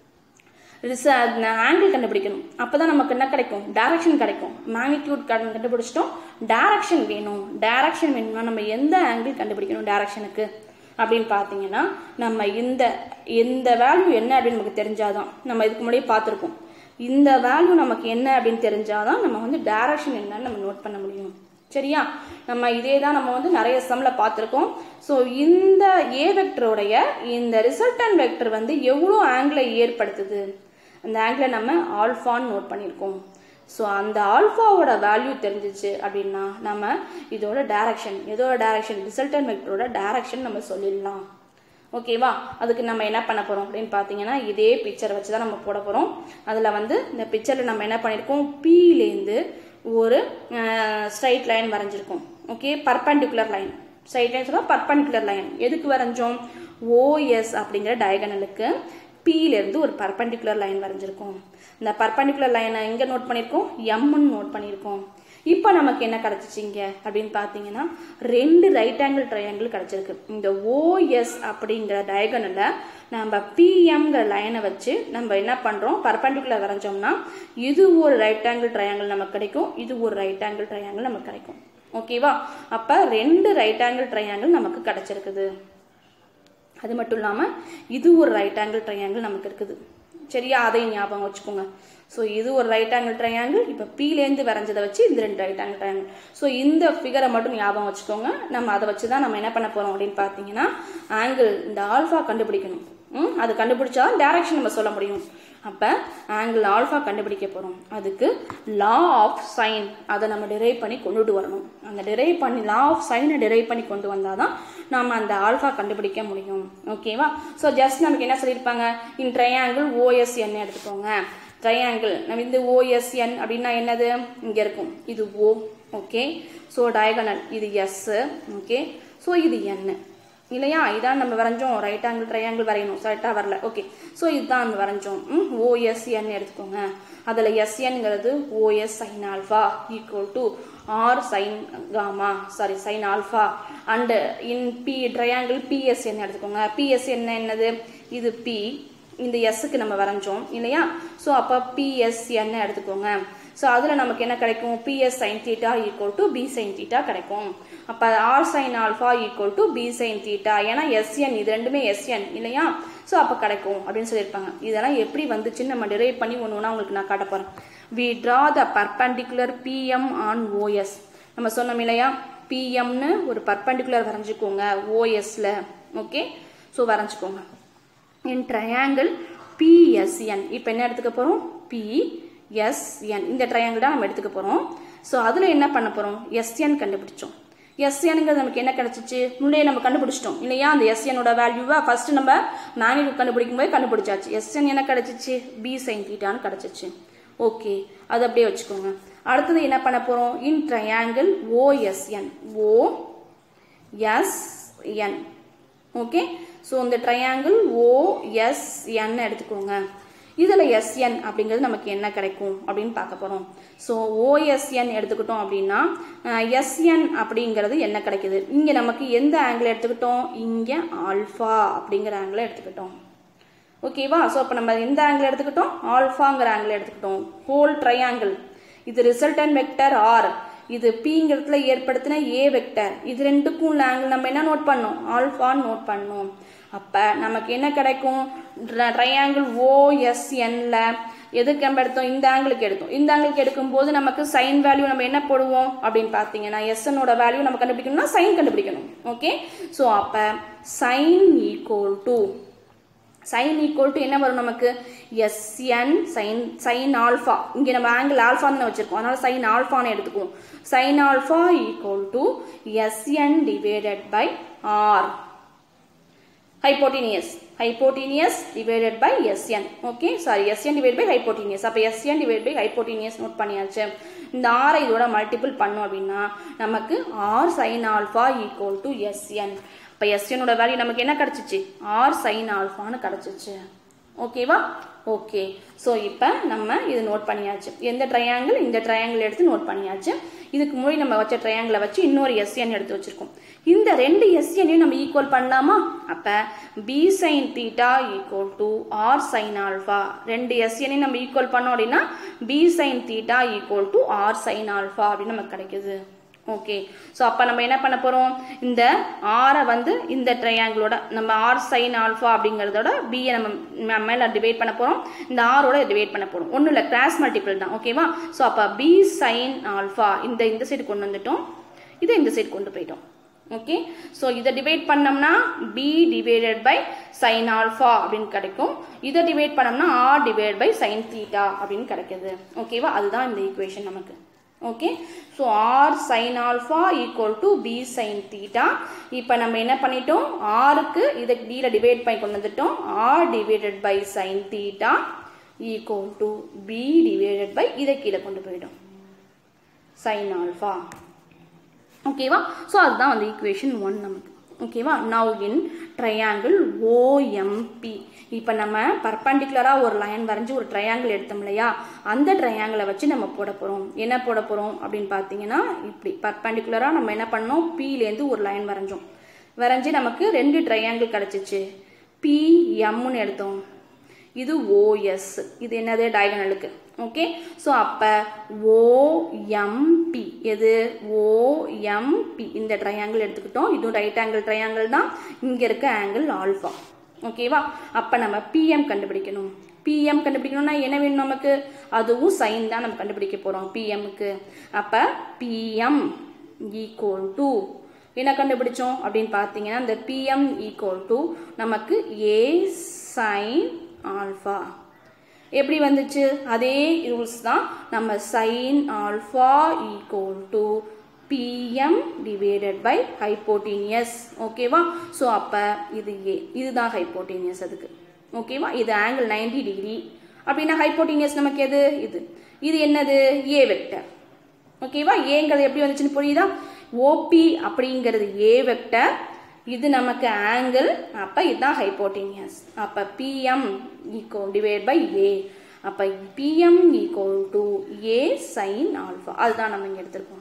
ஆங்கிள் கண்டுபிடிக்கணும் அப்பதான் நமக்கு என்ன கிடைக்கும் டைரக்ஷன் கிடைக்கும் மேக்னிடியூட் கண்டுபிடிச்சிட்டோம் டைரக்ஷன் வேணும் டைரக்ஷன் வேணும்னா நம்ம எந்த ஆங்கிள் கண்டுபிடிக்கணும் டைரக்ஷனுக்கு அப்படின்னு பார்த்தீங்கன்னா நம்ம இந்த இந்த வேல்யூ என்ன அப்படின்னு நமக்கு தெரிஞ்சாதான் நம்ம இதுக்கு முன்னாடியே பார்த்துருக்கோம் இந்த வேல்யூ நமக்கு என்ன அப்படின்னு தெரிஞ்சாதான் நம்ம வந்து டைரக்ஷன் என்னன்னு நம்ம நோட் பண்ண முடியும் சரியா நம்ம இதே தான் நம்ம வந்து நிறைய சம்ல பார்த்துருக்கோம் ஸோ இந்த ஏ வெக்டருடைய இந்த ரிசல்டன் வெக்டர் வந்து எவ்வளோ ஆங்கிளை ஏற்படுத்துது அந்த ஆங்கிளை நம்ம ஆல்ஃபான்னு நோட் பண்ணியிருக்கோம் ஸோ அந்த ஆல்ஃபாவோட வேல்யூ தெரிஞ்சிச்சு அப்படின்னா நம்ம இதோட டைரக்ஷன் இதோட டைரக்ஷன் ரிசல்டன் வெக்டரோட டைரக்ஷன் நம்ம சொல்லிடலாம் ஓகேவா அதுக்கு நம்ம என்ன பண்ண போகிறோம் அப்படின்னு பார்த்தீங்கன்னா இதே பிக்சரை வச்சு தான் நம்ம போட போகிறோம் அதில் வந்து இந்த பிக்சரில் நம்ம என்ன பண்ணியிருக்கோம் பீலேருந்து ஒரு ஸ்ட்ரைட் லைன் வரைஞ்சிருக்கோம் okay perpendicular line straight line சொன்னால் பர்பண்டிகுலர் லைன் எதுக்கு வரைஞ்சோம் ஓஎஸ் அப்படிங்கிற டயகனலுக்கு இருந்து ஒரு பர்பண்டிகுலர் லைன் வரைஞ்சிருக்கோம் இந்த பர்பண்டிகுலர் லைனை எங்கே நோட் பண்ணியிருக்கோம் எம்னு நோட் பண்ணியிருக்கோம் இப்போ நமக்கு என்ன கிடச்சிச்சிங்க அப்படின்னு பார்த்தீங்கன்னா ரெண்டு ரைட் ஆங்கிள் ட்ரையாங்கிள் கிடச்சிருக்கு இந்த ஓஎஸ் அப்படிங்கிற டயகனில் நம்ம பிஎம்ங்கிற லைனை வச்சு நம்ம என்ன பண்ணுறோம் பர்பண்டிகுலர் வரைஞ்சோம்னா இது ஒரு ரைட் ஆங்கிள் ட்ரையாங்கிள் நமக்கு கிடைக்கும் இது ஒரு ரைட் ஆங்கிள் ட்ரையாங்கிள் நமக்கு கிடைக்கும் ஓகேவா அப்போ ரெண்டு ரைட் ஆங்கிள் ட்ரையாங்கிள் நமக்கு கிடச்சிருக்குது அது மட்டும் இல்லாமல் இது ஒரு ரைட் ஆங்கிள் ட்ரையாங்கிள் நமக்கு இருக்குது சரியா அதையும் ஞாபகம் வச்சுக்கோங்க ஸோ இது ஒரு ரைட் ஆங்கிள் ட்ரையாங்கிள் இப்போ பீலேருந்து வரைஞ்சதை வச்சு இந்த ரெண்டு ரைட் ஆங்கிள் ட்ரையாங்கிள் ஸோ இந்த ஃபிகரை மட்டும் ஞாபகம் வச்சுக்கோங்க நம்ம அதை வச்சு தான் நம்ம என்ன பண்ண போகிறோம் அப்படின்னு பார்த்தீங்கன்னா ஆங்கிள் இந்த ஆல்ஃபா கண்டுபிடிக்கணும் ம் அது கண்டுபிடிச்சா டேரக்ஷன் நம்ம சொல்ல முடியும் அப்போ ஆங்கிள் ஆல்ஃபா கண்டுபிடிக்க போகிறோம் அதுக்கு லா ஆஃப் சைன் அதை நம்ம டிரைவ் பண்ணி கொண்டுட்டு வரணும் அந்த டிரைவ் பண்ணி லா ஆஃப் சைனை டிரைவ் பண்ணி கொண்டு வந்தால் தான் நம்ம அந்த ஆல்ஃபா கண்டுபிடிக்க முடியும் ஓகேவா ஸோ ஜஸ்ட் நமக்கு என்ன சொல்லியிருப்பாங்க இன் ட்ரையாங்கிள் ஓஎஸ்என் எடுத்துக்கோங்க ட்ரையாங்கிள் நம்ம இந்த ஓஎஸ்என் அப்படின்னா என்னது இங்கே இருக்கும் இது ஓ ஓகே ஸோ டயகனல் இது எஸ் ஓகே ஸோ இது என் இல்லையா இதான் நம்ம வரைஞ்சோம் ரைட் ஆங்கிள் ட்ரையாங்கிள் வரையணும் கரெக்டாக வரல ஓகே ஸோ இதுதான் நம்ம வரைஞ்சோம் ம் ஓஎஸ்என் எடுத்துக்கோங்க அதில் எஸ்என்ங்கிறது OS sine alpha equal to R sine gamma sorry sine alpha and in B triangle BSN எடுத்துக்கோங்க பிஎஸ்என் என்னது இது பி இந்த எஸ்ஸுக்கு நம்ம வரைஞ்சோம் இல்லையா ஸோ அப்போ பிஎஸ்என் எடுத்துக்கோங்க ஸோ அதில் நமக்கு என்ன கிடைக்கும் BS sine theta equal to B sine theta கிடைக்கும் அப்போ R sine alpha equal to B sine theta ஏன்னா எஸ்என் இது ரெண்டுமே எஸ்என் இல்லையா ஸோ அப்போ கிடைக்கும் அப்படின்னு சொல்லியிருப்பாங்க இதெல்லாம் எப்படி வந்துச்சுன்னு நம்ம டிரைவ் பண்ணி ஒன்று ஒன்றா உங்களுக்கு நான் காட்ட போகிறேன் we draw the perpendicular BM on OS நம்ம சொன்னோம் இல்லையா பிஎம்னு ஒரு பர்பண்டிகுலர் வரைஞ்சிக்கோங்க ஓஎஸ்ல ஓகே ஸோ வரைஞ்சிக்கோங்க இன் ட்ரையாங்கிள் பிஎஸ்என் இப்போ என்ன எடுத்துக்க போகிறோம் பிஎஸ்என் இந்த ட்ரையாங்கிள் தான் நம்ம எடுத்துக்க போகிறோம் ஸோ அதில் என்ன பண்ண போகிறோம் எஸ்என் கண்டுபிடிச்சோம் எஸ்என்ங்கிறது நமக்கு என்ன கிடைச்சிச்சு முன்னே நம்ம கண்டுபிடிச்சிட்டோம் இல்லையா அந்த எஸ்எனோட வேல்யூவை ஃபர்ஸ்ட் நம்ம மேக்னிடியூட் கண்டுபிடிக்கும் போது கண்டுபிடிச்சாச்சு எஸ்என் என்ன கிடைச்சிச்சு பி சைன் தீட்டான்னு கிடைச்சிச்சு ஓகே அது அப்படியே வச்சுக்கோங்க அடுத்தது என்ன பண்ண போகிறோம் in triangle OSN O SN okay so இந்த ட்ரையாங்கிள் ஓஎஸ்என் எடுத்துக்கோங்க இதில் எஸ்என் அப்படிங்கிறது நமக்கு என்ன கிடைக்கும் அப்படின்னு பார்க்க போகிறோம் ஸோ ஓஎஸ்என் எடுத்துக்கிட்டோம் அப்படின்னா எஸ்என் அப்படிங்கிறது என்ன கிடைக்குது இங்கே நமக்கு எந்த ஆங்கிள் எடுத்துக்கிட்டோம் இங்கே ஆல்ஃபா அப்படிங்கிற ஆங்கிளை எடுத்துக்கிட்டோம் ஓகேவா ஸோ அப்போ நம்ம எந்த ஆங்கிள் எடுத்துக்கிட்டோம் ஆல்ஃபாங்கிற ஆங்கிள் எடுத்துக்கிட்டோம் ஹோல் ட்ரையாங்கிள் இது ரிசல்டன் வெக்டர் ஆர் இது பிங்கிறதுல ஏற்படுத்தின ஏ வெக்டர் இது ரெண்டுக்கும் உள்ள ஆங்கிள் நம்ம என்ன நோட் பண்ணோம் ஆல்ஃபான்னு நோட் பண்ணோம் அப்போ நமக்கு என்ன கிடைக்கும் ட்ரையாங்கிள் ஓஎஸ்என்ல எதுக்கு நம்ம எடுத்தோம் இந்த ஆங்கிளுக்கு எடுத்தோம் இந்த ஆங்கிளுக்கு எடுக்கும்போது நமக்கு சைன் வேல்யூ நம்ம என்ன போடுவோம் அப்படின்னு பார்த்தீங்கன்னா எஸ்என்னோட வேல்யூ நம்ம கண்டுபிடிக்கணும்னா சைன் கண்டுபிடிக்கணும் ஓகே ஸோ அப்போ sine equal to sine equal to என்ன வரும் நமக்கு எஸ்என் சைன் சைன் ஆல்ஃபா இங்கே நம்ம ஆங்கிள் ஆல்ஃபா தான் வச்சிருக்கோம் அதனால சைன் ஆல்ஃபான்னு எடுத்துக்குவோம் sine alpha equal to SN divided by R hypotenuse hypotenuse divided by sn okay sorry sn divided by hypotenuse அப்ப sn divided by hypotenuse note பண்ணியாச்சு இந்த r இதோட மல்டிபிள் பண்ணோம் அப்படின்னா நமக்கு r sin alpha equal to sn அப்ப sn ஓட value நமக்கு என்ன கிடைச்சிச்சு r sin alphaன்னு கிடைச்சிச்சு ஓகேவா ஓகே ஸோ இப்போ நம்ம இது நோட் பண்ணியாச்சு எந்த ட்ரையாங்கிள் இந்த ட்ரையாங்கிள் எடுத்து நோட் பண்ணியாச்சு இதுக்கு முன்னாடி நம்ம வச்ச ட்ரையாங்கிளை வச்சு இன்னொரு எஸ்என் எடுத்து வச்சிருக்கோம் இந்த ரெண்டு எஸ்என்னையும் நம்ம ஈக்குவல் பண்ணலாமா அப்போ B sine theta equal to R sine alpha ரெண்டு எஸ்என்னையும் நம்ம ஈக்குவல் பண்ணோம் அப்படின்னா B sine theta equal to R sine alpha அப்படின்னு நமக்கு கிடைக்குது ஓகே ஸோ அப்போ நம்ம என்ன பண்ண போகிறோம் இந்த ஆரை வந்து இந்த ட்ரையாங்கிளோட நம்ம ஆர் சைன் ஆல்ஃபா அப்படிங்கிறதோட பியை நம்ம மேலே டிவைட் பண்ண போகிறோம் இந்த ஆரோட டிவைட் பண்ண போகிறோம் ஒன்றும் இல்லை கிராஸ் மல்டிபிள் தான் ஓகேவா ஸோ அப்போ பி சைன் ஆல்ஃபா இந்த இந்த சைடு கொண்டு வந்துட்டோம் இதை இந்த சைடு கொண்டு போயிட்டோம் ஓகே ஸோ இதை டிவைட் பண்ணோம்னா B divided by sine alpha அப்படின்னு கிடைக்கும் இதை டிவைட் பண்ணோம்னா R divide by sine theta அப்படின்னு கிடைக்குது ஓகேவா அதுதான் இந்த ஈக்குவேஷன் நமக்கு okay so R sine alpha equal to B sine theta இப்போ நம்ம என்ன பண்ணிட்டோம் ஆருக்கு இதை டியில் டிவைட் பண்ணி கொண்டு வந்துட்டோம் R divided by sine theta equal to B divided by இதை கீழே கொண்டு போயிடும் சைன் ஆல்ஃபா ஓகேவா ஸோ அதுதான் வந்து ஈக்குவேஷன் ஒன் நமக்கு ஓகேவா நவ் இன் ட்ரையாங்கிள் ஓஎம்பி இப்போ நம்ம பர்பண்டிகுலராக ஒரு லைன் வரைஞ்சி ஒரு ட்ரையாங்கிள் எடுத்தோம் இல்லையா அந்த ட்ரையாங்கிளை வச்சு நம்ம போட போகிறோம் என்ன போட போகிறோம் அப்படின்னு பார்த்தீங்கன்னா இப்படி பர்பண்டிகுலராக நம்ம என்ன பண்ணோம் பிலேருந்து ஒரு லைன் வரைஞ்சோம் வரைஞ்சி நமக்கு ரெண்டு ட்ரையாங்கிள் கிடச்சிச்சு பிஎம்னு எடுத்தோம் இது ஓஎஸ் இது என்னது டயகனலுக்கு ஓகே ஸோ அப்போ ஓஎம்பி எது ஓஎம்பி இந்த ட்ரையாங்கிள் எடுத்துக்கிட்டோம் இதுவும் ரைட் ஆங்கிள் ட்ரையாங்கிள் தான் இங்கே இருக்க ஆங்கிள் ஆல்ஃபா ஓகேவா அப்போ நம்ம பிஎம் கண்டுபிடிக்கணும் பிஎம் கண்டுபிடிக்கணும்னா என்ன வேணும் நமக்கு அதுவும் சைன் தான் நம்ம கண்டுபிடிக்க போகிறோம் பிஎம்க்கு அப்போ பிஎம் ஈக்குவல் டு என்ன கண்டுபிடிச்சோம் அப்படின்னு பார்த்தீங்கன்னா இந்த பிஎம் ஈக்குவல் டு நமக்கு ஏ சைன் ஆல்ஃபா எப்படி வந்துச்சு அதே ரூல்ஸ் தான் நம்ம sine alpha equal to BM divided by hypotenuse ஓகேவா ஸோ அப்போ இது ஏ இதுதான் ஹைப்போட்டீனியஸ் அதுக்கு ஓகேவா இது ஆங்கிள் நைன்டி டிகிரி அப்படின்னா ஹைப்போட்டீனியஸ் நமக்கு எது இது இது என்னது ஏ வெக்டர் ஓகேவா ஏங்கிறது எப்படி வந்துச்சுன்னு புரியுதா ஓபி அப்படிங்கிறது ஏ வெக்டர் இது நமக்கு ஆங்கிள் அப்போ இதுதான் ஹைப்போட்டீனியஸ் அப்போ PM equal divide by A அப்போ PM equal to A sine alpha அதுதான் நம்ம இங்கே எடுத்திருக்கோம்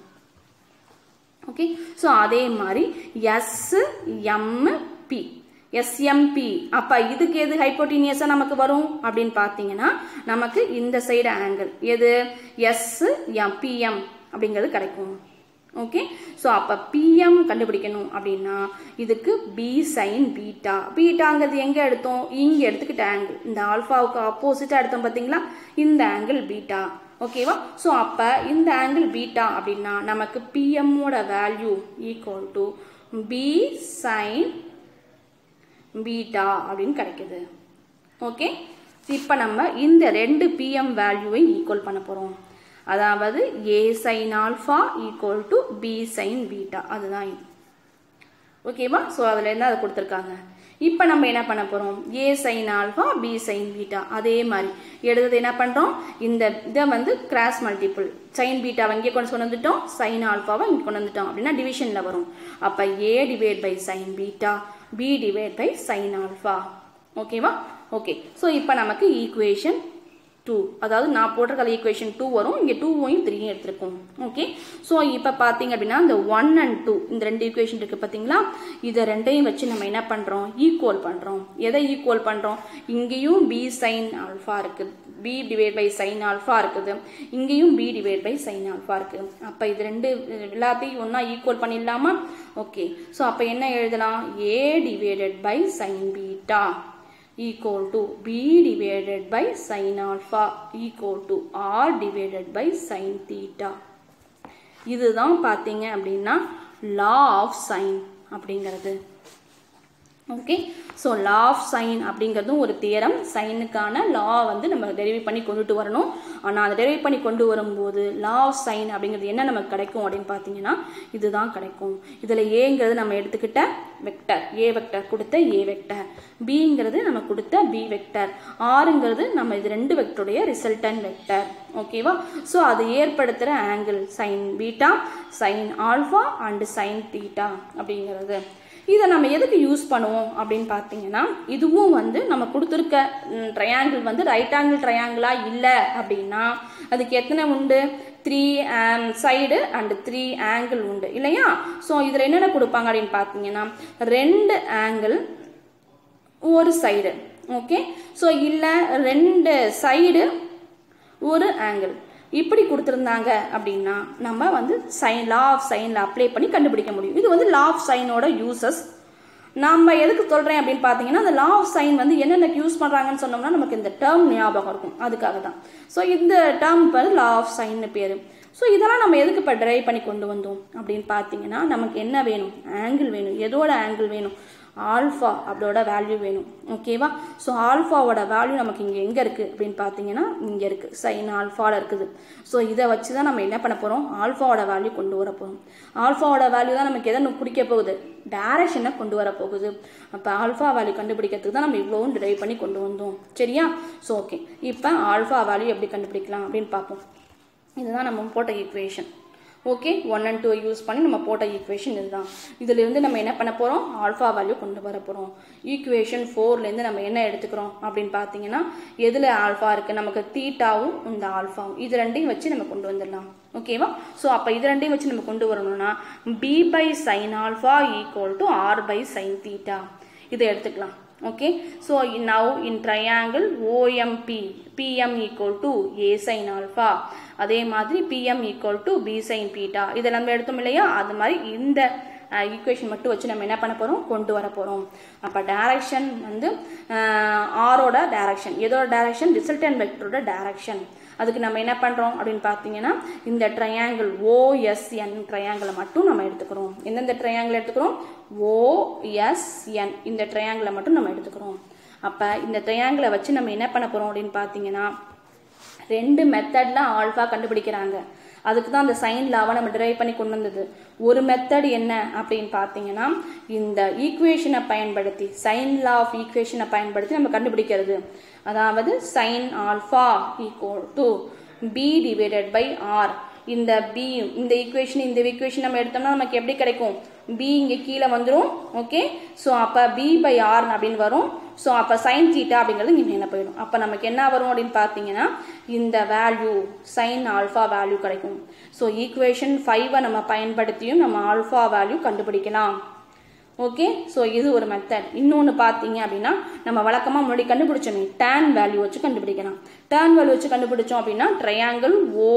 ஓகே ஸோ அதே மாதிரி எஸ் எம் பி எஸ்எம்பி அப்போ இதுக்கு எது ஹைப்போட்டீனியஸாக நமக்கு வரும் அப்படின்னு பார்த்தீங்கன்னா நமக்கு இந்த சைடு ஆங்கிள் எது எஸ் எம் பிஎம் அப்படிங்கிறது கிடைக்கும் ஓகே ஸோ அப்போ பிஎம் கண்டுபிடிக்கணும் அப்படின்னா இதுக்கு பி சைன் பீட்டா பீட்டாங்கிறது எங்கே எடுத்தோம் இங்கே எடுத்துக்கிட்ட ஆங்கிள் இந்த ஆல்ஃபாவுக்கு ஆப்போசிட்டாக எடுத்தோம் பார்த்தீங்களா இந்த ஆங்கிள் பீட்டா ஓகேவா ஸோ அப்போ இந்த ஆங்கிள் பீட்டா அப்படின்னா நமக்கு பிஎம்மோட value equal to B sine beta அப்படின்னு கிடைக்குது ஓகே இப்போ நம்ம இந்த ரெண்டு பிஎம் வேல்யூவை ஈக்குவல் பண்ண போகிறோம் அதாவது A sine alpha equal to B sine beta அதுதான் இது ஓகேவா ஸோ அதில் என்ன அதை கொடுத்துருக்காங்க இப்போ நம்ம என்ன பண்ண போகிறோம் A sine alpha B sine beta அதே மாதிரி எடுத்தது என்ன பண்ணுறோம் இந்த இதை வந்து கிராஸ் மல்டிபிள் சைன் பீட்டாவை இங்கே கொண்டு கொண்டு வந்துட்டோம் சைன் ஆல்ஃபாவை இங்கே கொண்டு வந்துட்டோம் அப்படின்னா டிவிஷனில் வரும் அப்போ A divide by sine beta B divide by sine alpha ஓகேவா ஓகே ஸோ இப்போ நமக்கு ஈக்குவேஷன் டூ அதாவது நான் போட்டிருக்கிற ஈக்குவேஷன் டூ வரும் இங்கே டூவையும் த்ரீயும் எடுத்திருக்கோம் ஓகே ஸோ இப்போ பார்த்தீங்க அப்படின்னா இந்த ஒன் அண்ட் டூ இந்த ரெண்டு ஈக்குவேஷன் இருக்குது பார்த்தீங்களா இதை ரெண்டையும் வச்சு நம்ம என்ன பண்ணுறோம் ஈக்குவல் பண்ணுறோம் எதை ஈக்குவல் பண்ணுறோம் இங்கேயும் பி சைன் ஆல்ஃபா இருக்குது B divide by sine alpha இருக்குது இங்கேயும் B divide by sine alpha இருக்குது அப்போ இது ரெண்டு எல்லாத்தையும் ஒன்றா ஈக்குவல் பண்ணிடலாமா ஓகே ஸோ அப்போ என்ன எழுதலாம் A divided by sine beta equal to b divided by sin alpha equal to r divided by sin theta இதுதான் பார்த்தீங்க அப்படின்னா law of sin அப்படிங்கிறது okay so law of sine அப்படிங்கிறதும் ஒரு தியரம் சைனுக்கான லா வந்து நம்ம டெரிவ் பண்ணி கொண்டுட்டு வரணும் ஆனால் அதை டெரிவ் பண்ணி கொண்டு வரும்போது லா ஆஃப் சைன் அப்படிங்கிறது என்ன நமக்கு கிடைக்கும் அப்படின்னு பார்த்தீங்கன்னா இதுதான் கிடைக்கும் இதில் ஏங்கிறது நம்ம எடுத்துக்கிட்ட வெக்டர் ஏ வெக்டர் கொடுத்த ஏ வெக்டர் பிங்கிறது நம்ம கொடுத்த பி வெக்டர் ஆறுங்கிறது நம்ம இது ரெண்டு வெக்டருடைய ரிசல்டன் வெக்டர் ஓகேவா ஸோ அது ஏற்படுத்துகிற angle sine beta sine alpha and sine theta அப்படிங்கிறது இதை நம்ம எதுக்கு யூஸ் பண்ணுவோம் அப்படின்னு பார்த்தீங்கன்னா இதுவும் வந்து நம்ம கொடுத்துருக்க ட்ரையாங்கிள் வந்து ரைட் ஆங்கிள் ட்ரையாங்கிளா இல்லை அப்படின்னா அதுக்கு எத்தனை உண்டு three side and three angle உண்டு இல்லையா ஸோ இதில் என்னென்ன கொடுப்பாங்க அப்படின்னு பார்த்தீங்கன்னா ரெண்டு ஆங்கிள் ஒரு சைடு ஓகே ஸோ இல்லை ரெண்டு சைடு ஒரு ஆங்கிள் இப்படி கொடுத்துருந்தாங்க அப்படின்னா நம்ம வந்து சைன் லா ஆஃப் சைனில் அப்ளை பண்ணி கண்டுபிடிக்க முடியும் இது வந்து லா ஆஃப் சைனோட யூசஸ் நம்ம எதுக்கு சொல்கிறேன் அப்படின்னு பார்த்தீங்கன்னா அந்த லா ஆஃப் சைன் வந்து என்னென்ன யூஸ் பண்ணுறாங்கன்னு சொன்னோம்னா நமக்கு இந்த டேர்ம் ஞாபகம் இருக்கும் அதுக்காக தான் ஸோ இந்த டேர்ம் பேர் லா ஆஃப் சைன்னு பேர் ஸோ இதெல்லாம் நம்ம எதுக்கு இப்போ ட்ரைவ் பண்ணி கொண்டு வந்தோம் அப்படின்னு பார்த்தீங்கன்னா நமக்கு என்ன வேணும் ஆங்கிள் வேணும் எதோட ஆங்கிள் வேணும் ஆல்ஃபா அதோட வேல்யூ வேணும் ஓகேவா ஸோ ஆல்ஃபாவோட வேல்யூ நமக்கு இங்கே எங்கே இருக்குது அப்படின்னு பார்த்தீங்கன்னா இங்கே இருக்குது சைன் ஆல்ஃபாவில் இருக்குது ஸோ இதை வச்சு தான் நம்ம என்ன பண்ண போகிறோம் ஆல்ஃபாவோட வேல்யூ கொண்டு வர போகிறோம் ஆல்ஃபாவோட வேல்யூ தான் நமக்கு எதை குறிக்க போகுது டேரக்ஷனை கொண்டு வர போகுது அப்போ ஆல்ஃபா வேல்யூ கண்டுபிடிக்கிறதுக்கு தான் நம்ம இவ்வளோவும் டிரைவ் பண்ணி கொண்டு வந்தோம் சரியா ஸோ ஓகே இப்போ ஆல்ஃபா வேல்யூ எப்படி கண்டுபிடிக்கலாம் அப்படின்னு பார்ப்போம் இதுதான் நம்ம போட்ட equation okay one and two use பண்ணி நம்ம போட்ட ஈக்குவேஷன் இதுதான் இதிலிருந்து நம்ம என்ன பண்ண போகிறோம் ஆல்ஃபா வேல்யூ கொண்டு வர போகிறோம் ஈக்குவேஷன் ஃபோர்லேருந்து நம்ம என்ன எடுத்துக்கிறோம் அப்படின்னு பார்த்தீங்கன்னா எதில் ஆல்ஃபா இருக்குது நமக்கு தீட்டாவும் இந்த ஆல்ஃபாவும் இது ரெண்டையும் வச்சு நம்ம கொண்டு வந்துடலாம் ஓகேவா ஸோ அப்போ இது ரெண்டையும் வச்சு நம்ம கொண்டு வரணும்னா B by sine alpha equal to R by sine theta இதை எடுத்துக்கலாம் okay so in- now in triangle OMP PM equal to A sin alpha அதே மாதிரி PM equal to B sin beta இதை நம்ம எடுத்தோம் இல்லையா அது மாதிரி இந்த ஈக்குவேஷன் மட்டும் வச்சு நம்ம என்ன பண்ண போகிறோம் கொண்டு வர போகிறோம் அப்போ டைரக்ஷன் வந்து ஆரோட டைரக்ஷன் எதோட டைரக்ஷன் ரிசல்டன் வெக்டரோட டைரக்ஷன் அதுக்கு நம்ம என்ன பண்ணுறோம் அப்படின்னு பார்த்தீங்கன்னா இந்த ட்ரையாங்கிள் ஓஎஸ்என் ட்ரையாங்கிளை மட்டும் நம்ம எடுத்துக்கிறோம் எந்தெந்த ட்ரையாங்கிள் எடுத்துக்கிறோம் ஓஎஸ்என் இந்த ட்ரையாங்கிளை மட்டும் நம்ம எடுத்துக்கிறோம் அப்போ இந்த ட்ரையாங்கிளை வச்சு நம்ம என்ன பண்ண போகிறோம் அப்படின்னு பார்த்தீங்கன்னா ரெண்டு மெத்தடில் ஆல்ஃபா கண்டுபிடிக்கிறாங்க அதுக்கு தான் அந்த சைன் லாவை நம்ம டிரைவ் பண்ணி கொண்டு வந்தது ஒரு மெத்தட் என்ன அப்படின்னு பார்த்தீங்கன்னா இந்த ஈக்குவேஷனை பயன்படுத்தி சைன் லா ஆஃப் ஈக்குவேஷனை பயன்படுத்தி நம்ம கண்டுபிடிக்கிறது அதாவது sine alpha equal to B divided by R இந்த பி இந்த ஈக்குவேஷன் இந்த ஈக்குவேஷன் நம்ம எடுத்தோம்னா நமக்கு எப்படி கிடைக்கும் பி இங்கே கீழே வந்துடும் ஓகே ஸோ அப்போ பி பை ஆர் அப்படின்னு வரும் ஸோ அப்போ சைன் தீட்டா அப்படிங்கிறது இங்கே என்ன போயிடும் அப்போ நமக்கு என்ன வரும் அப்படின்னு பார்த்தீங்கன்னா இந்த வேல்யூ சைன் ஆல்ஃபா வேல்யூ கிடைக்கும் ஸோ ஈக்குவேஷன் ஃபைவை நம்ம பயன்படுத்தியும் நம்ம ஆல்ஃபா வேல்யூ கண்டுபிடிக்கலாம் ஓகே ஸோ இது ஒரு மெத்தட் இன்னொன்று பார்த்தீங்க அப்படின்னா நம்ம வழக்கமாக முன்னாடி கண்டுபிடிச்சோமே டேன் வேல்யூ வச்சு கண்டுபிடிக்கலாம் டேன் வேல்யூ வச்சு கண்டுபிடிச்சோம் அப்படின்னா ட்ரையாங்கிள்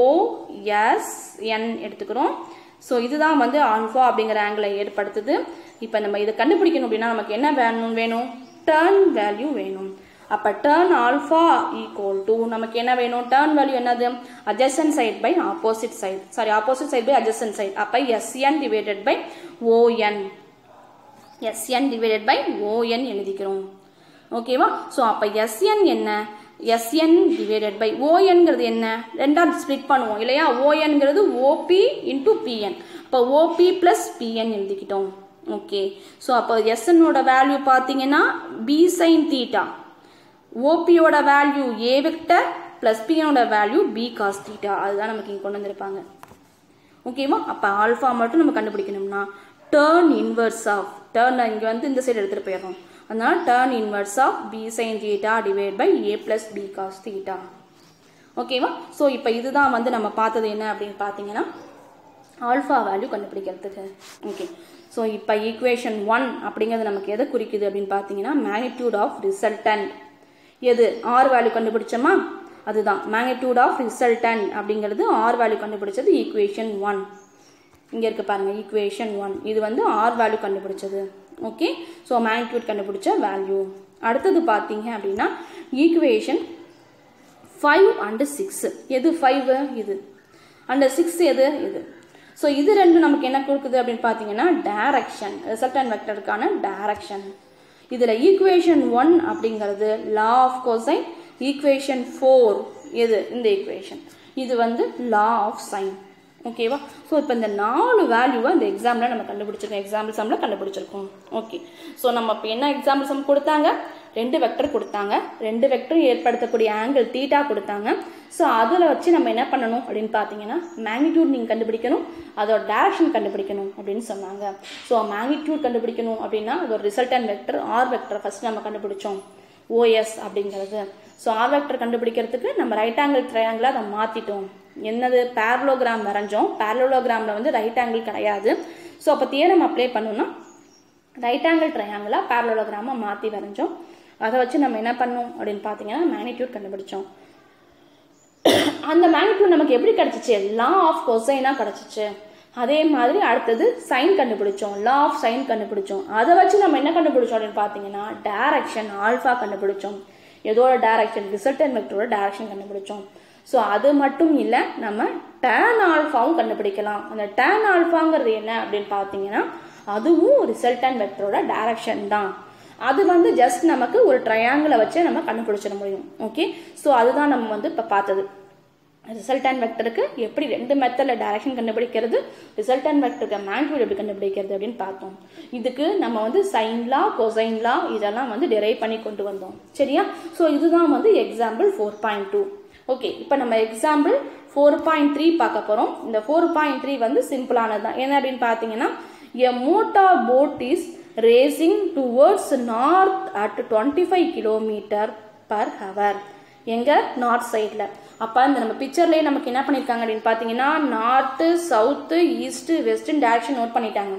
ஓஎஸ்என் எடுத்துக்கிறோம் ஸோ இதுதான் வந்து ஆல்ஃபா அப்படிங்கிற ஆங்கிளை ஏற்படுத்துது இப்போ நம்ம இதை கண்டுபிடிக்கணும் அப்படின்னா நமக்கு என்ன வேணும் வேணும் டேர்ன் வேல்யூ வேணும் அப்போ டேர்ன் ஆல்ஃபா ஈக்குவல் டு நமக்கு என்ன வேணும் டேர்ன் வேல்யூ என்னது adjacent side by opposite side sorry opposite side by adjacent side அப்போ SN divided by ON SN divided by ON எழுதிக்கிறோம் ஓகேவா ஸோ அப்போ எஸ்என் என்ன எஸ்என் டிவைடட் பை ஓஎன்கிறது என்ன ரெண்டாவது ஸ்ப்ளிட் பண்ணுவோம் இல்லையா ஓஎன்கிறது ஓபி இன்டூ பிஎன் இப்போ ஓபி ப்ளஸ் பிஎன் எழுதிக்கிட்டோம் ஓகே ஸோ அப்போ எஸ்என்னோட வேல்யூ பார்த்தீங்கன்னா பி சைன் தீட்டா ஓபியோட வேல்யூ ஏ வெக்டர் ப்ளஸ் பிஎனோட வேல்யூ பி காஸ் தீட்டா அதுதான் நமக்கு இங்கே கொண்டு வந்திருப்பாங்க ஓகேவா அப்போ ஆல்ஃபா மட்டும் நம்ம கண்டுபிடிக்கணும்னா டேர்ன் இன்வர்ஸ் ஆஃப் டேர்ன் இங்கே வந்து இந்த சைடு எடுத்துகிட்டு போயிடுறோம் அதனால tan inverse of B sine theta divide by A plus B cos theta ஓகேவா ஸோ இப்போ இதுதான் வந்து நம்ம பார்த்தது என்ன அப்படின்னு பார்த்தீங்கன்னா ஆல்ஃபா வேல்யூ கண்டுபிடிக்கிறதுக்கு ஓகே ஸோ இப்போ ஈக்குவேஷன் ஒன் அப்படிங்கிறது நமக்கு எதை குறிக்குது அப்படின்னு பார்த்தீங்கன்னா மேக்னிடியூட் ஆஃப் ரிசல்டன்ட் எது ஆர் வேல்யூ கண்டுபிடிச்சோமா அதுதான் மேக்னிடியூட் ஆஃப் ரிசல்டன் அப்படிங்கிறது ஆர் வேல்யூ கண்டுபிடிச்சது ஈக்குவேஷன் ஒன் இங்கே இருக்கு பாருங்க ஈக்குவேஷன் ஒன் இது வந்து ஆர் வேல்யூ கண்டுபிடிச்சது ஓகே ஸோ மேக்னிடியூட் கண்டுபிடிச்ச வேல்யூ அடுத்தது பார்த்தீங்க அப்படின்னா ஈக்குவேஷன் ஃபைவ் அண்டு சிக்ஸ் எது ஃபைவ் இது அண்ட் சிக்ஸ் எது இது ஸோ இது ரெண்டும் நமக்கு என்ன கொடுக்குது அப்படின்னு பார்த்தீங்கன்னா டைரக்ஷன் ரிசல்டன் வெக்டருக்கான டைரக்ஷன் இதில் ஈக்குவேஷன் ஒன் அப்படிங்கிறது law of cosine equation four எது இந்த ஈக்குவேஷன் இது வந்து லா ஆஃப் சைன் ஓகேவா ஸோ இப்போ இந்த நாலு வேல்யூவை இந்த எக்ஸாமில் நம்ம கண்டுபிடிச்சிருக்கோம் எக்ஸாம்பிள் சம்மில் கண்டுபிடிச்சிருக்கோம் ஓகே ஸோ நம்ம இப்போ என்ன எக்ஸாம்பிள் சம் கொடுத்தாங்க ரெண்டு வெக்டர் கொடுத்தாங்க ரெண்டு வெக்டரும் ஏற்படுத்தக்கூடிய ஆங்கிள் தீட்டா கொடுத்தாங்க ஸோ அதில் வச்சு நம்ம என்ன பண்ணணும் அப்படின்னு பார்த்தீங்கன்னா மேக்னிடியூட் நீங்கள் கண்டுபிடிக்கணும் அதோட டேரக்ஷன் கண்டுபிடிக்கணும் அப்படின்னு சொன்னாங்க ஸோ மேக்னிடியூட் கண்டுபிடிக்கணும் அப்படின்னா அதோட resultant vector R vector first நம்ம கண்டுபிடிச்சோம் ஓஎஸ் அப்படிங்கிறது ஸோ ஆர் வெக்டர் கண்டுபிடிக்கிறதுக்கு நம்ம ரைட் ஆங்கிள் ட்ரையாங்கிளாக அதை மாற்றிட்டோம் என்னது பேரலோகிராம் வரைஞ்சோம் பேரலோகிராமில் வந்து ரைட் ஆங்கிள் கிடையாது ஸோ அப்போ தியரம் அப்ளை பண்ணோம்னா ரைட் ஆங்கிள் ட்ரையாங்கிளாக பேரலோகிராமை மாற்றி வரைஞ்சோம் அதை வச்சு நம்ம என்ன பண்ணோம் அப்படின்னு பார்த்தீங்கன்னா மேக்னிடியூட் கண்டுபிடிச்சோம் அந்த மேக்னிடியூட் நமக்கு எப்படி கிடச்சிச்சு லா ஆஃப் கொசைனாக கிடச்சிச்சு அதே மாதிரி அடுத்தது சைன் கண்டுபிடிச்சோம் லா ஆஃப் சைன் கண்டுபிடிச்சோம் அதை வச்சு நம்ம என்ன கண்டுபிடிச்சோம் அப்படின்னு பார்த்தீங்கன்னா டைரக்ஷன் ஆல்ஃபா கண்டுபிடிச்சோம் எதோட டைரக்ஷன் ரிசல்டன் வெக்டரோட டைரக்ஷன் கண்டுபிடிச்சோம் ஸோ அது மட்டும் இல்லை நம்ம டேன் ஆல்ஃபாவும் கண்டுபிடிக்கலாம் அந்த டேன் ஆல்ஃபாங்கிறது என்ன அப்படின்னு பார்த்தீங்கன்னா அதுவும் ரிசல்டன் வெக்டரோட டைரக்ஷன் தான் அது வந்து ஜஸ்ட் நமக்கு ஒரு ட்ரையாங்கிளை வச்சு நம்ம கண்டுபிடிச்சிட முடியும் ஓகே ஸோ அதுதான் நம்ம வந்து இப்போ பார்த்தது ரிசல்டன் வெக்டருக்கு எப்படி ரெண்டு மெத்தடில் டைரக்ஷன் கண்டுபிடிக்கிறது ரிசல்டன் வெக்டருக்கு மேக்னிடியூட் எப்படி கண்டுபிடிக்கிறது அப்படின்னு பார்த்தோம் இதுக்கு நம்ம வந்து சைன்லா கொசைன்லா இதெல்லாம் வந்து டெரைவ் பண்ணி கொண்டு வந்தோம் சரியா ஸோ இதுதான் வந்து example four point two okay இப்போ நம்ம எக்ஸாம்பிள் ஃபோர் பாயிண்ட் த்ரீ பார்க்க போகிறோம் இந்த ஃபோர் பாயிண்ட் த்ரீ வந்து சிம்பிளானது தான் என்ன அப்படின்னு பார்த்தீங்கன்னா a motor boat is racing towards north at twenty five kilometre per hour எங்க நார்த் சைடில் அப்போ இந்த நம்ம பிக்சர்லேயே நமக்கு என்ன பண்ணியிருக்காங்க அப்படின்னு பார்த்தீங்கன்னா north south east western direction note பண்ணிட்டாங்க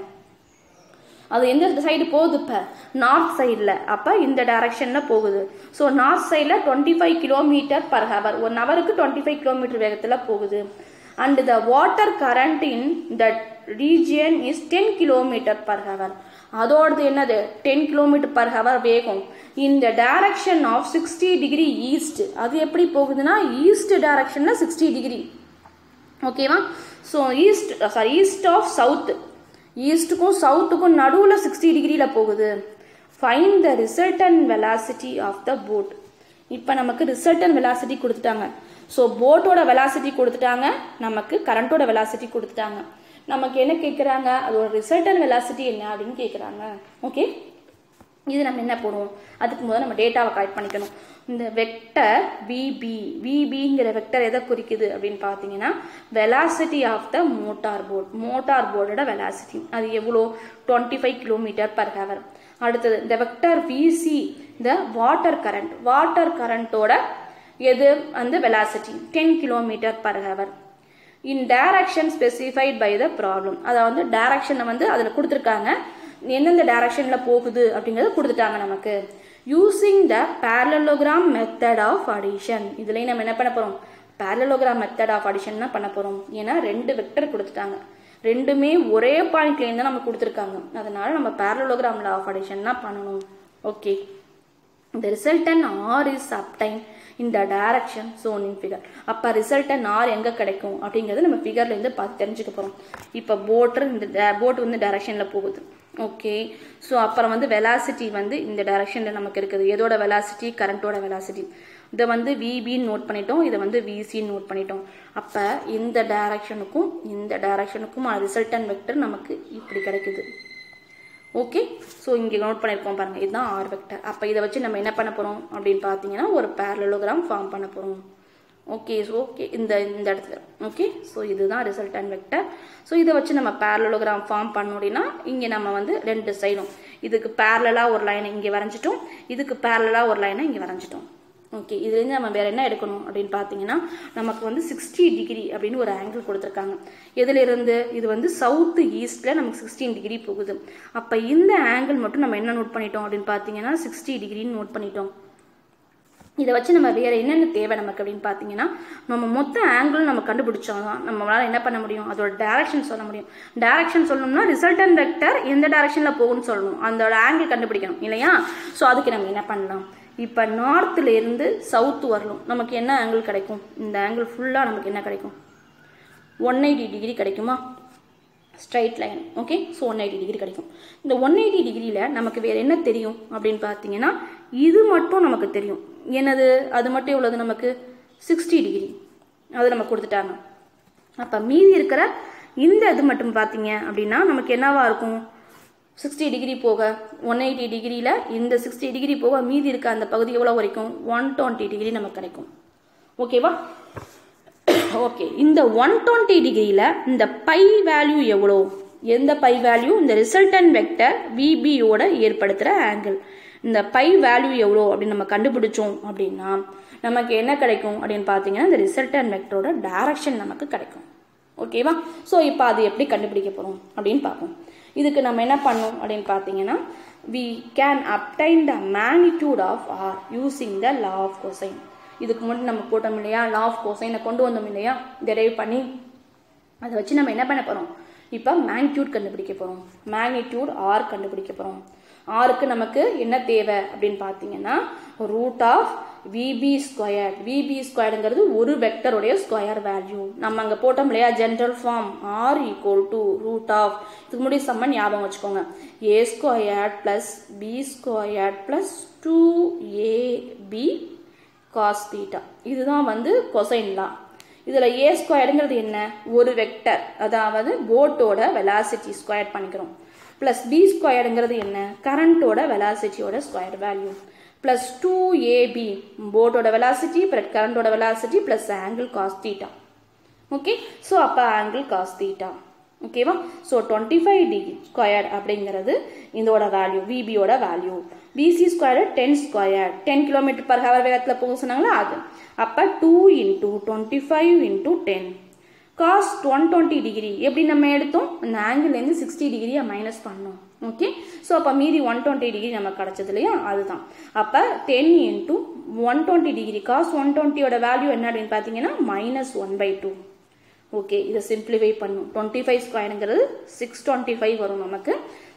அது எந்த சைடு போகுது இப்போ நார்த் சைடில் அப்போ இந்த டைரக்ஷனில் போகுது ஸோ நார்த் சைடில் twenty five kilometre per hour one ஹவருக்கு டுவெண்ட்டி ஃபைவ் கிலோமீட்டர் வேகத்தில் போகுது and the water current in that region is ten kilometre per hour அதோடது என்னது டென் கிலோமீட்டர் பர் ஹவர் வேகம் இந்த direction of sixty degree east அது எப்படி போகுதுன்னா ஈஸ்ட் டைரக்ஷனில் சிக்ஸ்டி டிகிரி ஓகேவா so east sorry east of south ஈஸ்ட்டுக்கும் சவுத்துக்கும் நடுவில் சிக்ஸ்டி டிகிரியில் போகுது fine the resultant velocity of the boat இப்போ நமக்கு ரிசல்டன் வெலாசிட்டி கொடுத்துட்டாங்க ஸோ போட்டோட வெலாசிட்டி கொடுத்துட்டாங்க நமக்கு கரண்ட்டோட வெலாசிட்டி கொடுத்துட்டாங்க நமக்கு என்ன கேட்குறாங்க அதோட ரிசல்டன் வெலாசிட்டி என்ன அப்படின்னு கேட்குறாங்க ஓகே இது நம்ம என்ன போடுவோம் அதுக்கு முதல்ல நம்ம டேட்டாவை கலெக்ட் பண்ணிக்கணும் இந்த வெக்டர் விபி விபிங்கிற வெக்டர் எதை குறிக்குது அப்படின்னு பார்த்தீங்கன்னா velocity of the motor boat motor போர்டோட வெலாசிட்டி அது எவ்வளோ twenty five kilometre per hour அடுத்தது இந்த வெக்டர் விசி இந்த வாட்டர் கரண்ட் வாட்டர் கரண்ட்டோட எது அந்த velocity ten kilometre per hour in direction specified by the problem அதை வந்து டைரக்ஷனை வந்து அதில் கொடுத்துருக்காங்க எந்தெந்த டைரக்ஷனில் போகுது அப்படிங்கிறத கொடுத்துட்டாங்க நமக்கு using the parallelogram method of addition இதுலேயும் நம்ம என்ன பண்ண போகிறோம் பேரலோகிராம் மெத்தட் ஆஃப் அடிஷன் தான் பண்ண போகிறோம் ஏன்னா ரெண்டு வெக்டர் கொடுத்துட்டாங்க ரெண்டுமே ஒரே பாயிண்ட்லேருந்து தான் நம்ம கொடுத்துருக்காங்க அதனால நம்ம பேரலோகிராம் லா ஆஃப் அடிஷன் தான் பண்ணணும் okay the resultant R is obtained in the direction shown in figure அப்போ resultant R எங்கே கிடைக்கும் அப்படிங்கிறது நம்ம ஃபிகர்லேருந்து பார்த்து தெரிஞ்சுக்க போகிறோம் இப்போ போட்டு இந்த போட் வந்து டைரக்ஷனில் போகுது ஓகே ஸோ அப்புறம் வந்து வெலாசிட்டி வந்து இந்த டைரக்ஷனில் நமக்கு இருக்குது எதோட வெலாசிட்டி கரண்ட்டோட வெலாசிட்டி இதை வந்து விபின்னு நோட் பண்ணிட்டோம் இதை வந்து விசின்னு நோட் பண்ணிட்டோம் அப்போ இந்த டைரக்ஷனுக்கும் இந்த டைரக்ஷனுக்கும் ரிசல்டன் வெக்டர் நமக்கு இப்படி கிடைக்குது ஓகே ஸோ இங்கே நோட் பண்ணியிருக்கோம் பாருங்கள் இதுதான் ஆர் வெக்டர் அப்போ இதை வச்சு நம்ம என்ன பண்ண போகிறோம் அப்படின்னு பார்த்தீங்கன்னா ஒரு பேரலோகிராம் ஃபார்ம் பண்ண போகிறோம் ஓகே ஸோ ஓகே இந்த இந்த இடத்துல ஓகே ஸோ இதுதான் ரிசல்டன் வெக்டர் ஸோ இதை வச்சு நம்ம பேரலோகிராம் ஃபார்ம் பண்ணோம் அப்படின்னா இங்கே நம்ம வந்து ரெண்டு சைடும் இதுக்கு பேரலாக ஒரு லைனை இங்கே வரைஞ்சிட்டோம் இதுக்கு பேரலாக ஒரு லைனை இங்கே வரைஞ்சிட்டோம் ஓகே இதுலேருந்து நம்ம வேறு என்ன எடுக்கணும் அப்படின்னு பார்த்தீங்கன்னா நமக்கு வந்து சிக்ஸ்டி டிகிரி அப்படின்னு ஒரு ஆங்கிள் கொடுத்துருக்காங்க எதுலேருந்து இது வந்து சவுத்து ஈஸ்ட்டில் நமக்கு சிக்ஸ்டீன் டிகிரி போகுது அப்போ இந்த ஆங்கிள் மட்டும் நம்ம என்ன நோட் பண்ணிட்டோம் அப்படின்னு பார்த்தீங்கன்னா சிக்ஸ்டி டிகிரின்னு நோட் பண்ணிட்டோம் இதை வச்சு நம்ம வேற என்னென்ன தேவை நமக்கு அப்படின்னு பார்த்தீங்கன்னா நம்ம மொத்த ஆங்கிள் நம்ம கண்டுபிடிச்சோம் தான் நம்மளால என்ன பண்ண முடியும் அதோட டைரக்ஷன் சொல்ல முடியும் டைரக்ஷன் சொல்லணும்னா ரிசல்டன் வெக்டர் எந்த டைரக்ஷன்ல போகும்னு சொல்லணும் அதோட ஆங்கிள் கண்டுபிடிக்கணும் இல்லையா ஸோ அதுக்கு நம்ம என்ன பண்ணலாம் இப்போ நார்த்ல இருந்து சவுத் வரணும் நமக்கு என்ன ஆங்கிள் கிடைக்கும் இந்த ஆங்கிள் ஃபுல்லாக நமக்கு என்ன கிடைக்கும் ஒன் எயிட்டி டிகிரி கிடைக்குமா straight line okay so one eighty degree கிடைக்கும் இந்த ஒன் எயிட்டி டிகிரியில் நமக்கு வேறு என்ன தெரியும் அப்படின்னு பார்த்தீங்கன்னா இது மட்டும் நமக்கு தெரியும் என்னது அது மட்டும் எவ்வளவு நமக்கு சிக்ஸ்டி டிகிரி அது நம்ம கொடுத்துட்டாங்க அப்போ மீதி இருக்கிற இந்த இது மட்டும் பார்த்தீங்க அப்படின்னா நமக்கு என்னவா இருக்கும் சிக்ஸ்டி டிகிரி போக ஒன் எயிட்டி டிகிரியில் இந்த சிக்ஸ்டி டிகிரி போக மீதி இருக்க அந்த பகுதி எவ்வளோ வரைக்கும் ஒன் டுவெண்ட்டி டிகிரி நமக்கு கிடைக்கும் ஓகேவா ஓகே இந்த ஒன் டுவெண்ட்டி டிகிரியில் இந்த பை வேல்யூ எவ்வளோ எந்த பை வேல்யூ இந்த ரிசல்டன் வெக்டர் விபியோட ஏற்படுத்துகிற ஆங்கிள் இந்த பை வேல்யூ எவ்வளோ அப்படின்னு நம்ம கண்டுபிடிச்சோம் அப்படின்னா நமக்கு என்ன கிடைக்கும் அப்படின்னு பார்த்தீங்கன்னா இந்த ரிசல்டன் வெக்டரோட டைரக்ஷன் நமக்கு கிடைக்கும் ஓகேவா ஸோ இப்போ அது எப்படி கண்டுபிடிக்க போகிறோம் அப்படின்னு பார்ப்போம் இதுக்கு நம்ம என்ன பண்ணோம் அப்படின்னு பார்த்தீங்கன்னா we can obtain the magnitude of R using the law of cosine இதுக்கு முன்னாடி நம்ம போட்டோம் இல்லையா லா ஆஃப் கொசைனை கொண்டு வந்தோம் இல்லையா டெரைவ் பண்ணி அதை வச்சு நம்ம என்ன பண்ண போகிறோம் இப்போ மேக்னிடியூட் கண்டுபிடிக்க போகிறோம் மேக்னிடியூட் ஆர் கண்டுபிடிக்க போகிறோம் ஆருக்கு நமக்கு என்ன தேவை அப்படின்னு பார்த்தீங்கன்னா root of VB square VB ஸ்கொயருங்கிறது ஒரு வெக்டருடைய ஸ்கொயர் வேல்யூ நம்ம அங்கே போட்டோம் இல்லையா general form R equal to root of இதுக்கு முன்னாடி சம்மன் ஞாபகம் வச்சுக்கோங்க A square plus B square plus two AB cos theta இதுதான் வந்து கொசைன்லாம் இதில் ஏ ஸ்கொயருங்கிறது என்ன ஒரு வெக்டர் அதாவது போட்டோட வெலாசிட்டி ஸ்கொயர் பண்ணிக்கிறோம் ப்ளஸ் பி ஸ்கொயருங்கிறது என்ன கரண்ட்டோட வெலாசிட்டியோட square value plus two AB போட்டோட வெலாசிட்டி ப்ளஸ் கரண்ட்டோட velocity plus angle cos theta okay so அப்போ ஆங்கிள் காஸ் தீட்டா ஓகேவா so twenty five degree square அப்படிங்கிறது இதோட வேல்யூ விபியோட value BC square ten square ten kilometre per hour வேகத்தில் போக சொன்னாங்களா அது அப்போ two into twenty five into ten cos one twenty degree எப்படி நம்ம எடுத்தோம் அந்த ஆங்கிள்லேருந்து சிக்ஸ்டி டிகிரியை மைனஸ் பண்ணோம் ஓகே ஸோ அப்போ மீதி ஒன் டுவெண்ட்டி டிகிரி நமக்கு கிடச்சது இல்லையா அதுதான் அப்போ ten into one twenty degree cos one டுவெண்ட்டியோட வேல்யூ என்ன அப்படின்னு பார்த்தீங்கன்னா minus one by two okay இதை சிம்பிளிஃபை பண்ணும் டுவெண்ட்டி ஃபைவ் ஸ்கொயருங்கிறது சிக்ஸ் டுவெண்ட்டி ஃபைவ் வரும் நமக்கு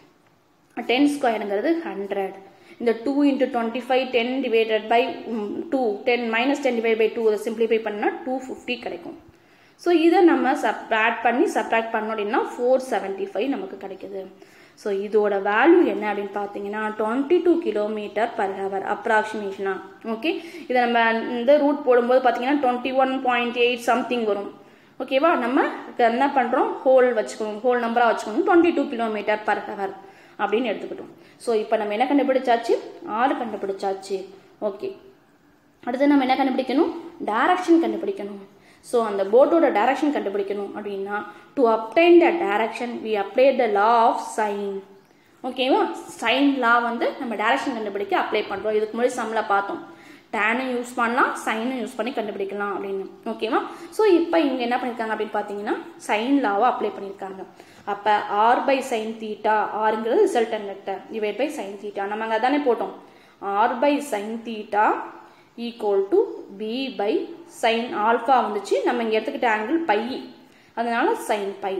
டென் ஸ்கொயருங்கிறது ஹண்ட்ரட் இந்த two into twenty five ten divided by two ten minus ten divide by two அதை சிம்பிளிஃபை பண்ணால் டூ ஃபிஃப்டி கிடைக்கும் ஸோ இதை நம்ம சப் ஆட் பண்ணி சப்ராக்ட் பண்ணோம் அப்படின்னா ஃபோர் செவன்ட்டி ஃபைவ் நமக்கு கிடைக்குது ஸோ இதோட வேல்யூ என்ன அப்படின்னு பார்த்தீங்கன்னா twenty two kilometre per hour அப்ராக்சிமேஷனா ஓகே இதை நம்ம இந்த ரூட் போடும்போது பார்த்தீங்கன்னா twenty one point eight something வரும் ஓகேவா நம்ம என்ன பண்ணுறோம் ஹோல் வச்சுக்கணும் ஹோல் நம்பராக வச்சுக்கணும் twenty two kilometre per hour அப்படின்னு எடுத்துக்கிட்டோம் ஸோ இப்போ நம்ம என்ன கண்டுபிடிச்சாச்சு ஆறு கண்டுபிடிச்சாச்சு ஓகே அடுத்து நம்ம என்ன கண்டுபிடிக்கணும் டைரக்ஷன் கண்டுபிடிக்கணும் ஸோ அந்த போட்டோட டைரக்ஷன் கண்டுபிடிக்கணும் அப்படின்னா to obtain the direction we apply the law of sine ஓகேவா சைன் லா வந்து நம்ம டைரக்ஷன் கண்டுபிடிக்க அப்ளை பண்ணுறோம் இதுக்கு முன்னாடி சம்மில் பார்த்தோம் டேனும் யூஸ் பண்ணலாம் சைனும் யூஸ் பண்ணி கண்டுபிடிக்கலாம் அப்படின்னு ஓகேவா ஸோ இப்போ இங்கே என்ன பண்ணியிருக்காங்க அப்படின்னு பார்த்தீங்கன்னா சைன் லாவை அப்ளை பண்ணியிருக்காங்க அப்போ ஆர் பை சைன் தீட்டா ஆறுங்கிறது resultant vector divide by sine theta நம்ம அங்கே தானே போட்டோம் R by sine theta equal to B by sine alpha வந்துச்சு நம்ம இங்கே எடுத்துக்கிட்ட ஆங்கிள் பை அதனால சைன் பை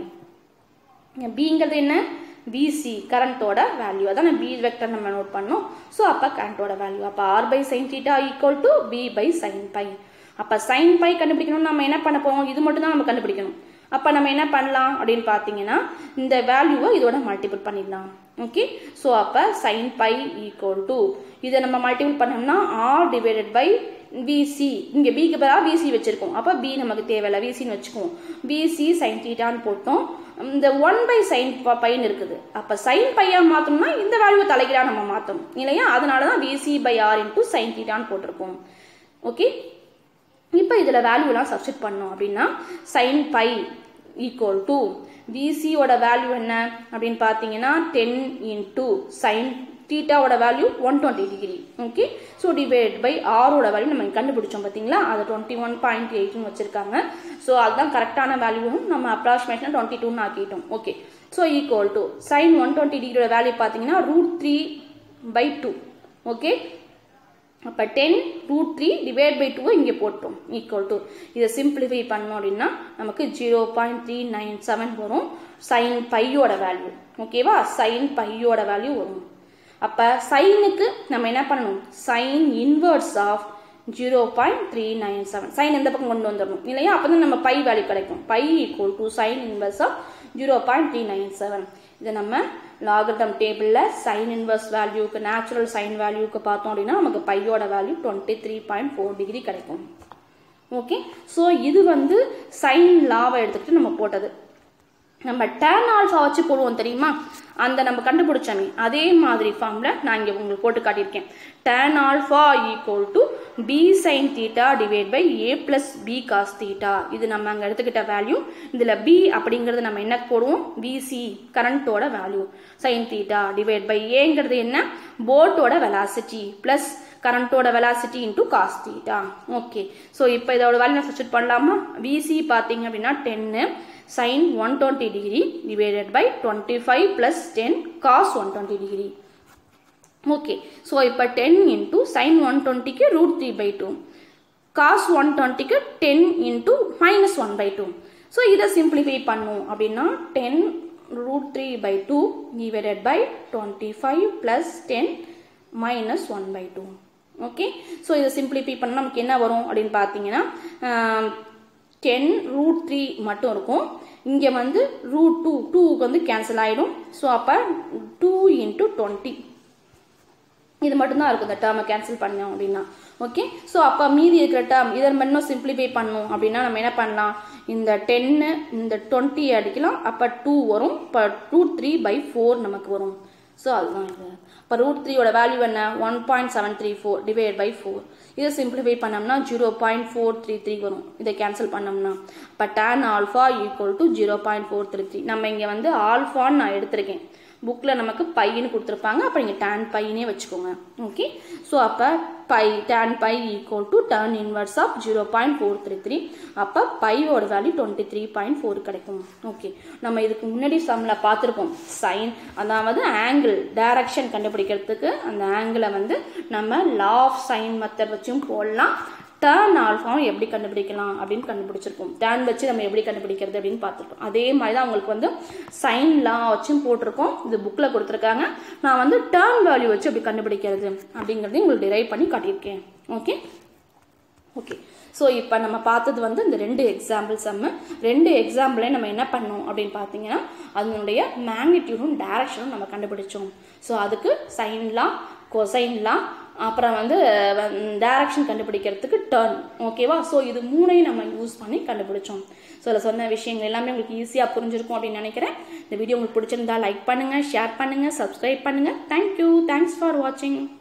பிங்கிறது என்ன பிசி கரண்ட்டோட வேல்யூ அதான் பி வெக்டர் நம்ம நோட் பண்ணோம் ஸோ அப்போ கரண்ட்டோட வேல்யூ அப்போ R by sine theta equal to B by sine phi அப்போ சைன் பை கண்டுபிடிக்கணும்னு நம்ம என்ன பண்ண போவோம் இது மட்டும் தான் நம்ம கண்டுபிடிக்கணும் அப்போ நம்ம என்ன பண்ணலாம் அப்படின்னு பார்த்தீங்கன்னா இந்த வேல்யூவை இதோட மல்டிபிள் பண்ணிடலாம் ஓகே ஸோ அப்போ சைன் பை ஈக்குவல் டு இதை நம்ம மல்டிபிள் பண்ணோம்னா ஆர் டிவைடட் பை பிசி இங்கே பிக்கு பதிலாக பிசி வச்சுருக்கோம் அப்போ பி நமக்கு தேவையில்ல பிசின்னு வச்சுக்குவோம் பிசி சைன் தீட்டான்னு போட்டோம் இந்த ஒன் பை சைன் பைன்னு இருக்குது அப்போ சைன் பையா மாற்றணும்னா இந்த வேல்யூவை தலைகீழா நம்ம மாற்றணும் இல்லையா அதனால தான் BC by R into sine தீட்டான்னு போட்டிருக்கோம் ஓகே இப்போ இதில் வேல்யூலாம் சப்ஸ்டிட் பண்ணோம் அப்படின்னா சைன் பை ஈக்குவல் டு பிசியோட வேல்யூ என்ன அப்படின்னு பார்த்தீங்கன்னா டென் இன்டூ சைன் தீட்டாவோட value one twenty degree okay so divide by ஆரோட வேல்யூ நம்ம கண்டுபிடிச்சோம் பார்த்தீங்களா அது டுவெண்ட்டி ஒன் பாயிண்ட் எயிட்னு வச்சிருக்காங்க ஸோ அதுதான் கரெக்டான வேல்யூவும் நம்ம அப்ராக்சிமேஷனாக டுவெண்ட்டி டூன்னு ஆக்கிட்டோம் okay so equal to sine one twenty டிகிரியோட வேல்யூ பார்த்தீங்கன்னா root three by two okay அப்போ ten root three divide by டூவை இங்கே போட்டோம் ஈக்குவல் டு இதை சிம்பிளிஃபை பண்ணோம் அப்படின்னா நமக்கு zero point three nine seven வரும் சைன் பையோட வேல்யூ ஓகேவா சைன் பையோட வேல்யூ வரும் அப்போ சைனுக்கு நம்ம என்ன பண்ணணும் sine inverse of zero point three nine seven sine எந்த பக்கம் கொண்டு வந்துடணும் இல்லையா அப்போ தான் நம்ம பை வேல்யூ கிடைக்கும் pi equal to sine inverse of zero point three nine seven இதை நம்ம லாகரிதம் டேபிளில் சைன் இன்வர்ஸ் வேல்யூக்கு நேச்சுரல் சைன் வேல்யூக்கு பார்த்தோம் அப்படின்னா நமக்கு பையோட value twenty three point four degree கிடைக்கும் ஓகே ஸோ இது வந்து சைன் லாவை எடுத்துக்கிட்டு நம்ம போட்டது நம்ம டேன் ஆல்ஃபா வச்சு போடுவோம் தெரியுமா அந்த நம்ம கண்டுபிடிச்சோமே அதே மாதிரி ஃபார்மில் நான் இங்கே உங்களுக்கு போட்டு காட்டியிருக்கேன் tan alpha equal to B sine theta divide by A plus B cos theta இது நம்ம அங்கே எடுத்துக்கிட்ட வேல்யூ இதில் பி அப்படிங்கிறது நம்ம என்ன போடுவோம் பிசி கரண்ட்டோட value sine theta divide by ஏங்கிறது என்ன போட்டோட வெலாசிட்டி ப்ளஸ் கரண்ட்டோட velocity into cos theta okay so இப்போ இதோட வேல்யூ சப்ஸ்டியூட் பண்ணலாமா விசி பார்த்தீங்க அப்படின்னா டென்னு sin 120 degree divided by 25 plus 10 cos 120 degree. Okay, so இப்போ 10 into sin 120 க்கு root 3 by 2 cos 120 க்கு 10 into minus 1 by 2 so இதை simplify பண்ணும் அப்படின்னா 10 root 3 by 2 divided by 25 plus 10 minus 1 by 2 okay so இதை சிம்பிளிஃபை பண்ணால் நமக்கு என்ன வரும் அப்படின்னு பார்த்தீங்கன்னா டென் ரூட் த்ரீ மட்டும் இருக்கும் இங்கே வந்து ரூட் டூ டூக்கு வந்து கேன்சல் ஆகிடும் ஸோ அப்போ டூ இன்ட்டு டுவெண்ட்டி இது மட்டும்தான் இருக்கும் இந்த டேர்மை கேன்சல் பண்ணோம் அப்படின்னா ஓகே ஸோ அப்போ மீதி இருக்கிற டேர்ம் இதை நம்ம இன்னும் சிம்பிளிஃபை பண்ணணும் அப்படின்னா நம்ம என்ன பண்ணலாம் இந்த டென்னு இந்த டுவெண்ட்டி அடிக்கலாம் அப்போ டூ வரும் இப்போ ரூட் த்ரீ பை ஃபோர் நமக்கு வரும் ஸோ அதுதான் இது இப்போ ரூட் த்ரீயோட வேல்யூ என்ன one point seven three four divide by four இதை சிம்பிளிஃபை பண்ணோம்னா zero point four three three வரும் இதை கேன்சல் பண்ணோம்னா இப்போ tan alpha equal to zero point four three three நம்ம இங்கே வந்து ஆல்ஃபான்னு நான் எடுத்திருக்கேன் புக்கில் நமக்கு பையன்னு கொடுத்துருப்பாங்க அப்போ நீங்கள் டேன் பையனே வச்சுக்கோங்க ஓகே ஸோ அப்போ pi tan pi equal to tan inverse of zero point four three three அப்போ பையோட value twenty three point four கிடைக்கும் ஓகே நம்ம இதுக்கு முன்னாடி சம்மில் பார்த்துருப்போம் சைன் அதாவது ஆங்கிள் டைரக்ஷன் கண்டுபிடிக்கிறதுக்கு அந்த ஆங்கிளை வந்து நம்ம லா ஆஃப் சைன் மெத்தட் வச்சும் போடலாம் டேர்ன் ஆல்ஃபாவும் எப்படி கண்டுபிடிக்கலாம் அப்படின்னு கண்டுபிடிச்சிருப்போம் டேர்ன் வச்சு நம்ம எப்படி கண்டுபிடிக்கிறது அப்படின்னு பார்த்துருப்போம் அதே மாதிரி தான் உங்களுக்கு வந்து சைன் லா வச்சும் போட்டிருக்கோம் இது புக்கில் கொடுத்துருக்காங்க நான் வந்து டேர்ன் வேல்யூ வச்சு எப்படி கண்டுபிடிக்கிறது அப்படிங்கிறதையும் உங்களுக்கு டிரைவ் பண்ணி காட்டியிருக்கேன் ஓகே ஓகே ஸோ இப்போ நம்ம பார்த்தது வந்து இந்த ரெண்டு எக்ஸாம்பிள் சம்மு ரெண்டு எக்ஸாம்பிளையும் நம்ம என்ன பண்ணோம் அப்படின்னு பார்த்தீங்கன்னா அதனுடைய மேக்னிடியூடும் டைரக்ஷனும் நம்ம கண்டுபிடிச்சோம் ஸோ அதுக்கு சைன்லாம் கொசைன்லாம் அப்புறம் வந்து டைரக்ஷன் கண்டுபிடிக்கிறதுக்கு டர்ன் ஓகேவா ஸோ இது மூணையும் நம்ம யூஸ் பண்ணி கண்டுபிடிச்சோம் ஸோ அதில் சொன்ன விஷயங்கள் எல்லாமே உங்களுக்கு ஈஸியாக புரிஞ்சிருக்கும் அப்படின்னு நினைக்கிறேன் இந்த வீடியோ உங்களுக்கு பிடிச்சிருந்தா லைக் பண்ணுங்கள் ஷேர் பண்ணுங்கள் சப்ஸ்கிரைப் பண்ணுங்கள் தேங்க்யூ தேங்க்ஸ் ஃபார் வாட்சிங்